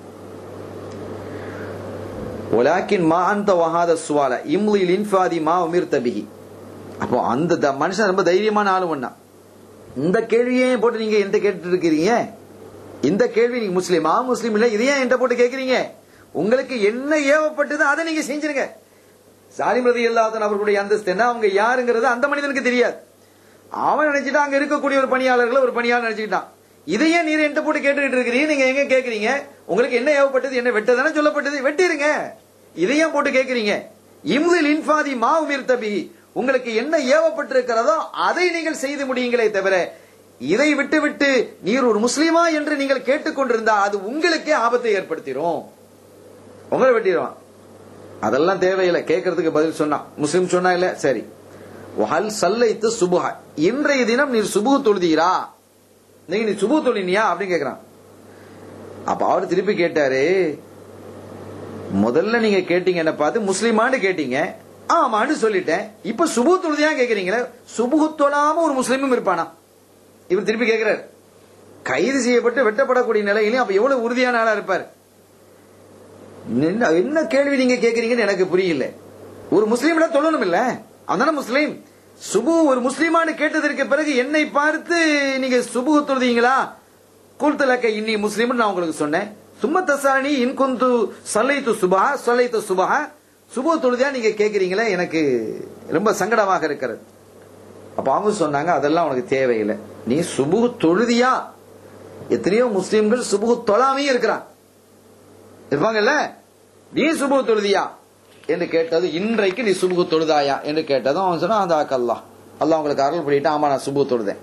ஒலாக்கின் மா அந்த வகாத சுவால இம்லில் இன்ஃபாதி மா உமிர் தபிகி அப்போ அந்த த- மனுஷன் ரொம்ப தைரியமான ஆளு ஒண்ணா இந்த கேள்வியே போட்டு நீங்க என்கிட்ட கேட்டுட்டு இருக்கிறீங்க இந்த கேள்வி நீங்க முஸ்லீமா முஸ்லீம் இல்ல இதையே என்கிட்ட போட்டு கேக்குறீங்க உங்களுக்கு என்ன ஏவப்பட்டது அதை நீங்க செஞ்சிருங்க சாலிம் ரதி அல்லாதன் அவர்களுடைய அந்தஸ்து என்ன அவங்க யாருங்கிறது அந்த மனிதனுக்கு தெரியாது அவன் நினைச்சிட்டு அங்க இருக்கக்கூடிய ஒரு பணியாளர்களை ஒரு பணியாளர் நினைச்சுக்கிட்டான் இதையே நீர் என்கிட்ட போட்டு கேட்டுக்கிட்டு இருக்கிறீங்க நீங்க எங்க கேக்குறீங்க உங்களுக்கு என்ன ஏவப்பட்டது என்ன வெட்டதானே சொல்லப்பட்டது வெட்டிருங்க இதையே போட்டு கேக்குறீங்க இம்தில் இன்ஃபாதி மா உமிர் தபி உங்களுக்கு என்ன ஏவப்பட்டிருக்கிறதோ அதை நீங்கள் செய்து முடியுங்களே தவிர இதை விட்டு விட்டு நீர் ஒரு முஸ்லீமா என்று நீங்கள் கேட்டுக்கொண்டிருந்தா அது உங்களுக்கே ஆபத்தை ஏற்படுத்திடும் உங்களை வெட்டிடுவான் அதெல்லாம் தேவையில்லை கேட்கறதுக்கு பதில் சொன்னான் முஸ்லிம் சொன்னா இல்ல சரி வஹல் சல்லைத்து சுபுஹ இன்றைய தினம் நீர் சுபுகு தொழுதீரா நீங்க நீ சுபு தொழினியா அப்படின்னு கேக்குறான் அப்ப அவர் திருப்பி கேட்டாரு முதல்ல நீங்க கேட்டீங்க என்ன பார்த்து முஸ்லிமான்னு கேட்டீங்க ஆமான்னு சொல்லிட்டேன் இப்ப சுபு தொழுதியா கேக்குறீங்களே சுபுகு தொழாம ஒரு முஸ்லீமும் இருப்பானா இவர் திருப்பி கேக்குறாரு கைது செய்யப்பட்டு வெட்டப்படக்கூடிய நிலையிலும் அப்ப எவ்வளவு உறுதியான ஆளா இருப்பார் என்ன என்ன கேள்வி நீங்க கேக்குறீங்கன்னு எனக்கு புரியல ஒரு முஸ்லீம்ல தொழணும் இல்ல அவதான முஸ்லீம் சுபு ஒரு முஸ்லீமான்னு கேட்டதற்கு பிறகு என்னை பார்த்து நீங்க சுபு தொழுதீங்களா கூழ்த்தலக்க இன்னி முஸ்லீம் நான் உங்களுக்கு சொன்னேன் சும்ம தசானி இன்குந்து சல்லைத்து சுபஹா சல்லைத்து சுபஹா சுபு தொழுதியா நீங்க கேக்குறீங்களே எனக்கு ரொம்ப சங்கடமாக இருக்கிறது அப்ப அவங்க சொன்னாங்க அதெல்லாம் உனக்கு தேவையில்லை நீ சுபு தொழுதியா எத்தனையோ முஸ்லீம்கள் சுபு தொழாமையும் இருக்கிறான் இருப்பாங்கல்ல நீ சுபு தொழுதியா என்று கேட்டது இன்றைக்கு நீ சுபுகு தொழுதாயா என்று கேட்டதும் அவன் சொன்னா அந்த அல்லாஹ் அல்லாஹ் உங்களுக்கு அருள் பண்ணிட்டு ஆமா நான் சுபு தொழுதேன்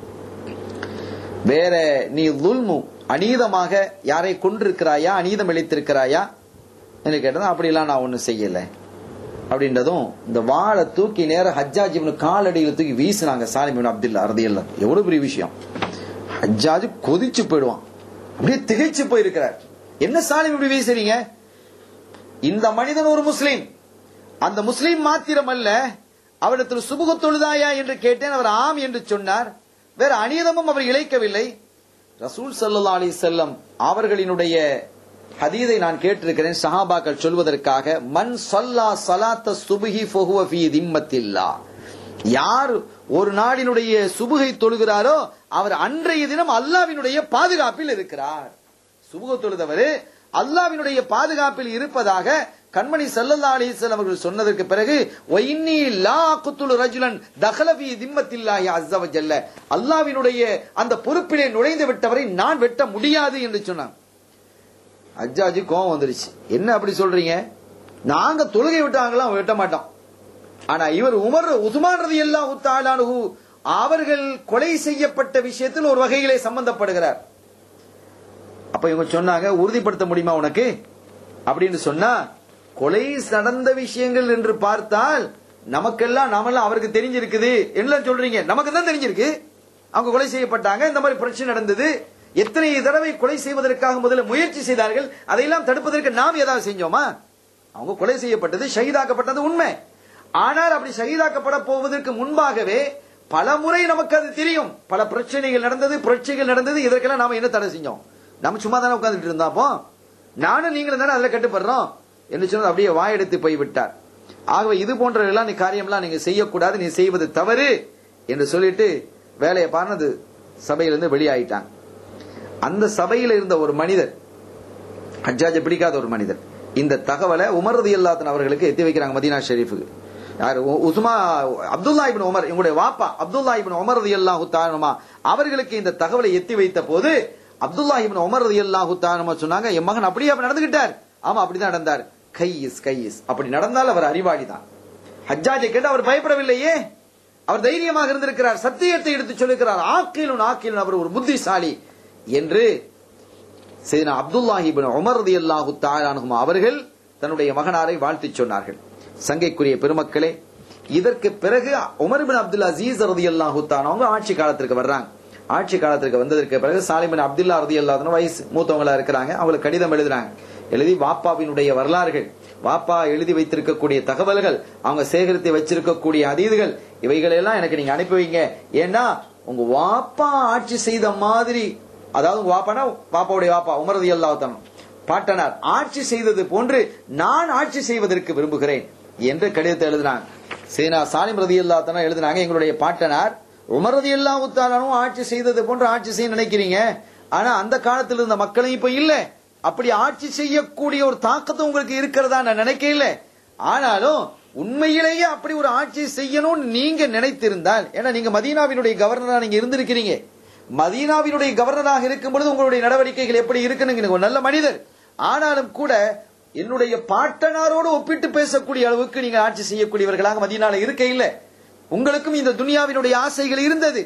வேற நீ துல்மு அநீதமாக யாரை கொண்டிருக்கிறாயா அநீதம் இழைத்திருக்கிறாயா என்று கேட்டதும் அப்படிலாம் நான் ஒண்ணும் செய்யல அப்படின்றதும் இந்த வாழை தூக்கி நேர ஹஜ்ஜாஜ் இவனு காலடியில் தூக்கி வீசினாங்க சாலிம் அப்துல்லா அறுதியல்ல எவ்வளவு பெரிய விஷயம் ஹஜ்ஜாஜ் கொதிச்சு போயிடுவான் அப்படியே திகைச்சு போயிருக்கிறார் என்ன சாலிம் இப்படி வீசுறீங்க இந்த மனிதன் ஒரு முஸ்லீம் அந்த முஸ்லீம் மாத்திரம் அல்ல அவரிடத்தில் சுபுக தொழுதாயா என்று கேட்டேன் அவர் ஆம் என்று சொன்னார் வேற அநீதமும் அவர் இழைக்கவில்லை ரசூல் ஸல்லல்லாஹு அலைஹி செல்லம் அவர்களினுடைய ஹதீதை நான் கேட்டிருக்கிறேன் சஹாபாக்கள் சொல்வதற்காக மன் ஸல்லா ஸலாத்த சுப்ஹி ஃபஹுவ ஃபீ திம்மத்தில்லா யார் ஒரு நாளினுடைய சுபுகை தொழுகிறாரோ அவர் அன்றைய தினம் அல்லாவினுடைய பாதுகாப்பில் இருக்கிறார் சுபுக தொழுதவர் அல்லாவினுடைய பாதுகாப்பில் இருப்பதாக கண்மணி சல்லல்லா அலிஸ்லாம் அவர்கள் சொன்னதற்கு பிறகு ஒயின்னி லா குத்துலு ரஜுலன் தஹலபி திம்மத்தில்லாஹி அஸ்ஸ வஜல்ல அல்லாவினுடைய அந்த பொறுப்பிலே நுழைந்து விட்டவரை நான் வெட்ட முடியாது என்று சொன்னான் அஜாஜி கோவம் வந்துருச்சு என்ன அப்படி சொல்றீங்க நாங்க தொழுகை விட்டாங்களாம் வெட்ட மாட்டோம் ஆனா இவர் உமர் உஸ்மான் ரதி அல்லாஹு அவர்கள் கொலை செய்யப்பட்ட விஷயத்தில் ஒரு வகையிலே சம்பந்தப்படுகிறார் அப்ப இவங்க சொன்னாங்க உறுதிப்படுத்த முடியுமா உனக்கு அப்படின்னு சொன்னா கொலை நடந்த விஷயங்கள் என்று பார்த்தால் நமக்கெல்லாம் நாமெல்லாம் அவருக்கு தெரிஞ்சிருக்குது என்ன சொல்றீங்க நமக்கு தான் தெரிஞ்சிருக்கு அவங்க கொலை செய்யப்பட்டாங்க இந்த மாதிரி பிரச்சனை நடந்தது எத்தனை தடவை கொலை செய்வதற்காக முதல்ல முயற்சி செய்தார்கள் அதையெல்லாம் தடுப்பதற்கு நாம் ஏதாவது செஞ்சோமா அவங்க கொலை செய்யப்பட்டது ஷஹீதாக்கப்பட்டது உண்மை ஆனால் அப்படி ஷஹீதாக்கப்பட போவதற்கு முன்பாகவே பல முறை நமக்கு அது தெரியும் பல பிரச்சனைகள் நடந்தது புரட்சிகள் நடந்தது இதற்கெல்லாம் நாம என்ன தடை செஞ்சோம் நம்ம சும்மா தானே உட்கார்ந்துட்டு இருந்தாப்போ நானும் நீங்களும் தானே அதுல கட்டுப்படுறோம் என்று சொன்னது அப்படியே வாயெடுத்து போய் விட்டார் ஆகவே இது போன்ற எல்லாம் நீ காரியம்லாம் நீங்க செய்யக்கூடாது நீ செய்வது தவறு என்று சொல்லிட்டு வேலையை பாருனது சபையிலிருந்து வெளியாயிட்டாங்க அந்த சபையில் இருந்த ஒரு மனிதர் ஹஜ்ஜாஜை பிடிக்காத ஒரு மனிதர் இந்த தகவலை உமர் ரதி அல்லாத்தன் அவர்களுக்கு எத்தி வைக்கிறாங்க மதீனா ஷெரீஃபுக்கு யார் உ- உஸ்மா அப்துல்லா இப்னு உமர் இவங்களுடைய வாப்பா அப்துல்லா இப்னு உமர் ரதி அல்லாஹு தானுமா அவர்களுக்கு இந்த தகவலை எத்தி வைத்த போது அப்துல்லா இப்னு உமர் ரதி அல்லாஹு தானுமா சொன்னாங்க என் மகன் அப்படியே அப்படி நடந்துகிட்டார் ஆமா அப்படிதான் நடந்தார் கையிஸ் கையிஸ் அப்படி நடந்தால் அவர் அறிவாளி தான் ஹஜ்ஜாஜை கேட்டு அவர் பயப்படவில்லையே அவர் தைரியமாக இருந்திருக்கிறார் சத்தியத்தை எடுத்து சொல்லுகிறார் ஆக்கிலும் ஆக்கிலும் அவர் ஒரு புத்திசாலி என்று செய்தனா அப்துல்லாஹி இப்னு உமர் ரலியல்லாஹு தஆலா அன்ஹுமா அவர்கள் தன்னுடைய மகனாரை வாழ்த்திச் சொன்னார்கள் சங்கைக்குரிய பெருமக்களே இதற்கு பிறகு உமர் இப்னு அப்துல் அசீஸ் ரலியல்லாஹு தஆலா அவங்க ஆட்சி காலத்திற்கு வர்றாங்க ஆட்சி காலத்திற்கு வந்ததற்கு பிறகு சாலிம் பின் அப்துல்லா ரலியல்லாஹு அன்ஹு வயசு மூத்தவங்களா இருக்கிறாங்க அவங்களுக்கு கடிதம் எழுதுறாங்க எழுதி வாப்பாவினுடைய வரலாறுகள் வாப்பா எழுதி வைத்திருக்கக்கூடிய தகவல்கள் அவங்க சேகரித்து வச்சிருக்கக்கூடிய அதீதுகள் இவைகளெல்லாம் எனக்கு நீங்க அனுப்பி வைங்க ஏன்னா உங்க வாப்பா ஆட்சி செய்த மாதிரி அதாவது உங்க வாப்பானா வாப்பாவுடைய வாப்பா உமரது அல்லாஹ் பாட்டனார் ஆட்சி செய்தது போன்று நான் ஆட்சி செய்வதற்கு விரும்புகிறேன் என்று கடிதத்தை எழுதினாங்க சீனா சாலிம் ரதி அல்லாத்தனா எழுதினாங்க எங்களுடைய பாட்டனார் உமர் ரதி அல்லாஹுத்தாலும் ஆட்சி செய்தது போன்று ஆட்சி செய்ய நினைக்கிறீங்க ஆனா அந்த காலத்தில் இருந்த மக்களும் இப்ப இல்ல அப்படி ஆட்சி செய்யக்கூடிய ஒரு தாக்கத்தை உங்களுக்கு இருக்கிறதா நான் நினைக்கல ஆனாலும் உண்மையிலேயே அப்படி ஒரு ஆட்சி செய்யணும்னு நீங்க நினைத்திருந்தால் ஏன்னா நீங்க மதீனாவினுடைய கவர்னரா நீங்க இருந்திருக்கிறீங்க மதீனாவினுடைய கவர்னராக இருக்கும் பொழுது உங்களுடைய நடவடிக்கைகள் எப்படி இருக்குன்னு நீங்க ஒரு நல்ல மனிதர் ஆனாலும் கூட என்னுடைய பாட்டனாரோடு ஒப்பிட்டு பேசக்கூடிய அளவுக்கு நீங்க ஆட்சி செய்யக்கூடியவர்களாக மதீனால இருக்க இல்ல உங்களுக்கும் இந்த துனியாவினுடைய ஆசைகள் இருந்தது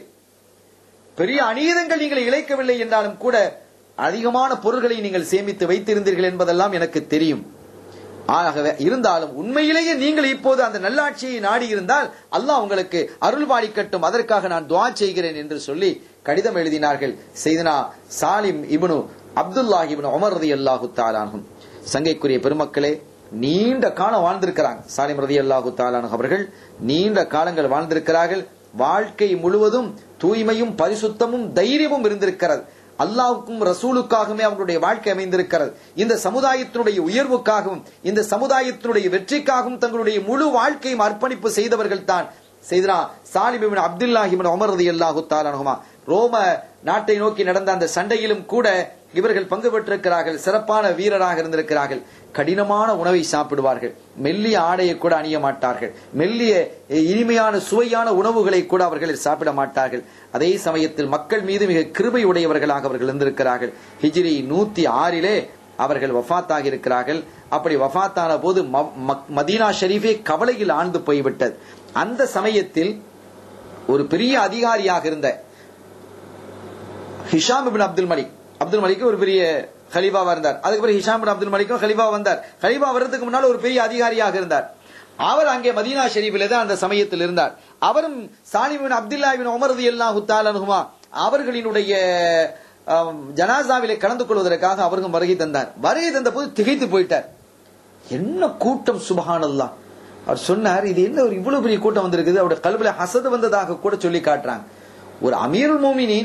பெரிய அநீதங்கள் நீங்கள் இழைக்கவில்லை என்றாலும் கூட அதிகமான பொருள்களை நீங்கள் சேமித்து வைத்திருந்தீர்கள் என்பதெல்லாம் எனக்கு தெரியும் ஆகவே இருந்தாலும் உண்மையிலேயே நீங்கள் இப்போது அந்த நல்லாட்சியை நாடி இருந்தால் அல்லாஹ் உங்களுக்கு அருள் பாலிக்கட்டும் அதற்காக நான் துவா செய்கிறேன் என்று சொல்லி கடிதம் எழுதினார்கள் செய்தனா Salim ibn Abdullah ibn Umar ரதி அல்லாஹு தாலானும் சங்கைக்குரிய பெருமக்களே நீண்ட காலம் வாழ்ந்திருக்கிறாங்க சாலிம் ரதி அல்லாஹு தாலானு அவர்கள் நீண்ட காலங்கள் வாழ்ந்திருக்கிறார்கள் வாழ்க்கை முழுவதும் தூய்மையும் பரிசுத்தமும் தைரியமும் இருந்திருக்கிறது அல்லாவுக்கும் ரசூலுக்காகவே அவங்களுடைய வாழ்க்கை அமைந்திருக்கிறது இந்த சமுதாயத்தினுடைய உயர்வுக்காகவும் இந்த சமுதாயத்தினுடைய வெற்றிக்காகவும் தங்களுடைய முழு வாழ்க்கையும் அர்ப்பணிப்பு செய்தவர்கள் தான் செய்தனா சாலிபின் அப்துல்லாஹிபின் உமர் ரதி அல்லாஹு தாலானுமா ரோம நாட்டை நோக்கி நடந்த அந்த சண்டையிலும் கூட இவர்கள் பங்கு பெற்றிருக்கிறார்கள் சிறப்பான வீரராக இருந்திருக்கிறார்கள் கடினமான உணவை சாப்பிடுவார்கள் மெல்லிய ஆடையை கூட அணிய மாட்டார்கள் மெல்லிய இனிமையான சுவையான உணவுகளை கூட அவர்கள் சாப்பிட மாட்டார்கள் அதே சமயத்தில் மக்கள் மீது மிக கிருபை உடையவர்களாக அவர்கள் இருந்திருக்கிறார்கள் ஹிஜ்ரி நூத்தி ஆறிலே அவர்கள் வஃபாத்தாக இருக்கிறார்கள் அப்படி வஃபாத்தான போது ம- ம- மதீனா ஷெரீஃபே கவலையில் ஆழ்ந்து போய்விட்டது அந்த சமயத்தில் ஒரு பெரிய அதிகாரியாக இருந்த Hisham ibn Abdul Malik Abdul Malik ஒரு பெரிய ஹலீஃபாவா இருந்தார் அதுக்கு பிறகு ஹிஷாம் இப்னு அப்துல் மலிக்கும் ஹலீஃபா வந்தார் ஹலீஃபா வர்றதுக்கு முன்னால் ஒரு பெரிய அதிகாரியாக இருந்தார் அவர் அங்கே மதீனா ஷெரீஃபிலே தான் அந்த சமயத்தில் இருந்தார் அவரும் சாலிமின் அப்துல்லா இபின் உமர் ரலியல்லாஹு தஆலா அன்ஹுமா அவர்களினுடைய ஆம், ஜனாசாவிலே கலந்து கொள்வதற்காக அவருக்கும் வருகை தந்தார் வருகை தந்த போது திகைத்து போயிட்டார் என்ன கூட்டம் சுபஹானல்லாஹ் அவர் சொன்னார் இது என்ன ஒரு இவ்வளவு பெரிய கூட்டம் வந்திருக்குது அவருடைய கல்வில ஹசது வந்ததாக கூட சொல்லி காட்டுறாங்க ஒரு அமீருல் மோமினின்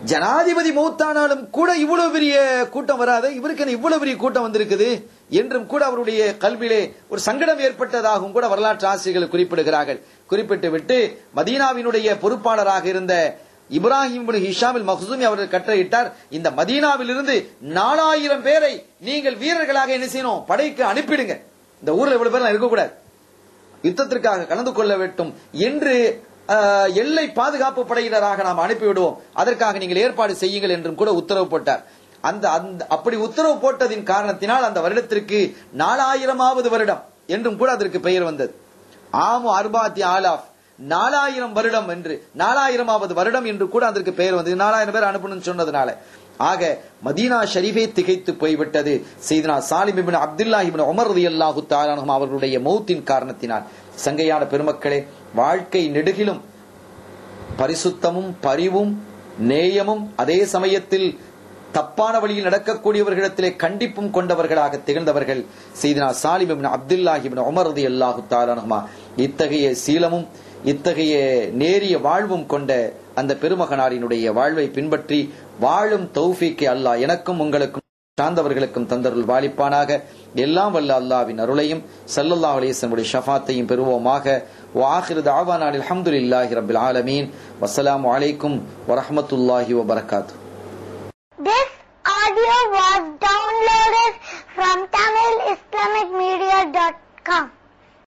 ஜனாதிபதி மூத்தானாலும் கூட இவ்வளவு பெரிய கூட்டம் வராத இவருக்கு என்ன இவ்வளவு பெரிய கூட்டம் வந்திருக்குது என்றும் கூட அவருடைய கல்வியிலே ஒரு சங்கடம் ஏற்பட்டதாகவும் கூட வரலாற்று ஆசிரியர்கள் குறிப்பிடுகிறார்கள் குறிப்பிட்டு விட்டு மதீனாவினுடைய பொறுப்பாளராக இருந்த இப்ராஹிம் இப்னு ஹிஷாமில் மஹ்சூமி அவர்கள் கட்டளையிட்டார் இந்த மதீனாவில் இருந்து நாலாயிரம் பேரை நீங்கள் வீரர்களாக என்ன செய்யணும் படைக்கு அனுப்பிடுங்க இந்த ஊர்ல இவ்வளவு பேர் இருக்கக்கூடாது யுத்தத்திற்காக கலந்து கொள்ள வேண்டும் என்று அஹ், எல்லை பாதுகாப்பு படையினராக நாம் அனுப்பிவிடுவோம் அதற்காக நீங்கள் ஏற்பாடு செய்யுங்கள் என்றும் கூட உத்தரவு போட்டார் அந்த அந்த அப்படி உத்தரவு போட்டதின் காரணத்தினால் அந்த வருடத்திற்கு நாலாயிரமாவது வருடம் என்றும் கூட அதற்கு பெயர் வந்தது ஆமு அர்பாத்தி ஆலாஃப் நாலாயிரம் வருடம் என்று நாலாயிரமாவது வருடம் என்று கூட அதற்கு பெயர் வந்தது நாலாயிரம் பேர் அனுப்பணும்னு சொன்னதுனால ஆக மதீனா ஷரீஃபே திகைத்து போய்விட்டது செய்தனா Salim ibn Abdullah ibn Umar ரலியல்லாஹு தஆலா அன்ஹும் அவர்களுடைய மௌத்தின் காரணத்தினால் சங்கையான பெருமக்களே வாழ்க்கை நெடுகிலும் பரிசுத்தமும் பரிவும் நேயமும் அதே சமயத்தில் தப்பான வழியில் நடக்கக்கூடியவர்களிடத்திலே கண்டிப்பும் கொண்டவர்களாக திகழ்ந்தவர்கள் செய்தனா சாலிம் இப்னு அப்துல்லாஹி இப்னு உமர் ரலியல்லாஹு தஆலா அன்ஹுமா இத்தகைய சீலமும் இத்தகைய நேரிய வாழ்வும் கொண்ட அந்த பெருமகனாரினுடைய வாழ்வை பின்பற்றி வாழும் தௌஃபீக்கை அல்லாஹ் எனக்கும் உங்களுக்கும் சார்ந்தவர்களுக்கும் தந்தருள் வாலிப்பானாக எல்லாம் வல்ல அல்லாவின் அருளையும் ஸல்லல்லாஹு அலைஹி வஸல்லம் ஷஃபாத்தையும் பெறுவோமாக வாஹிரு தாவானா அல்ஹம்துலில்லாஹி ரப்பில் ஆலமீன் வஸ்ஸலாமு அலைக்கும் வரஹ்மத்துல்லாஹி வபரகாத்துஹு This audio was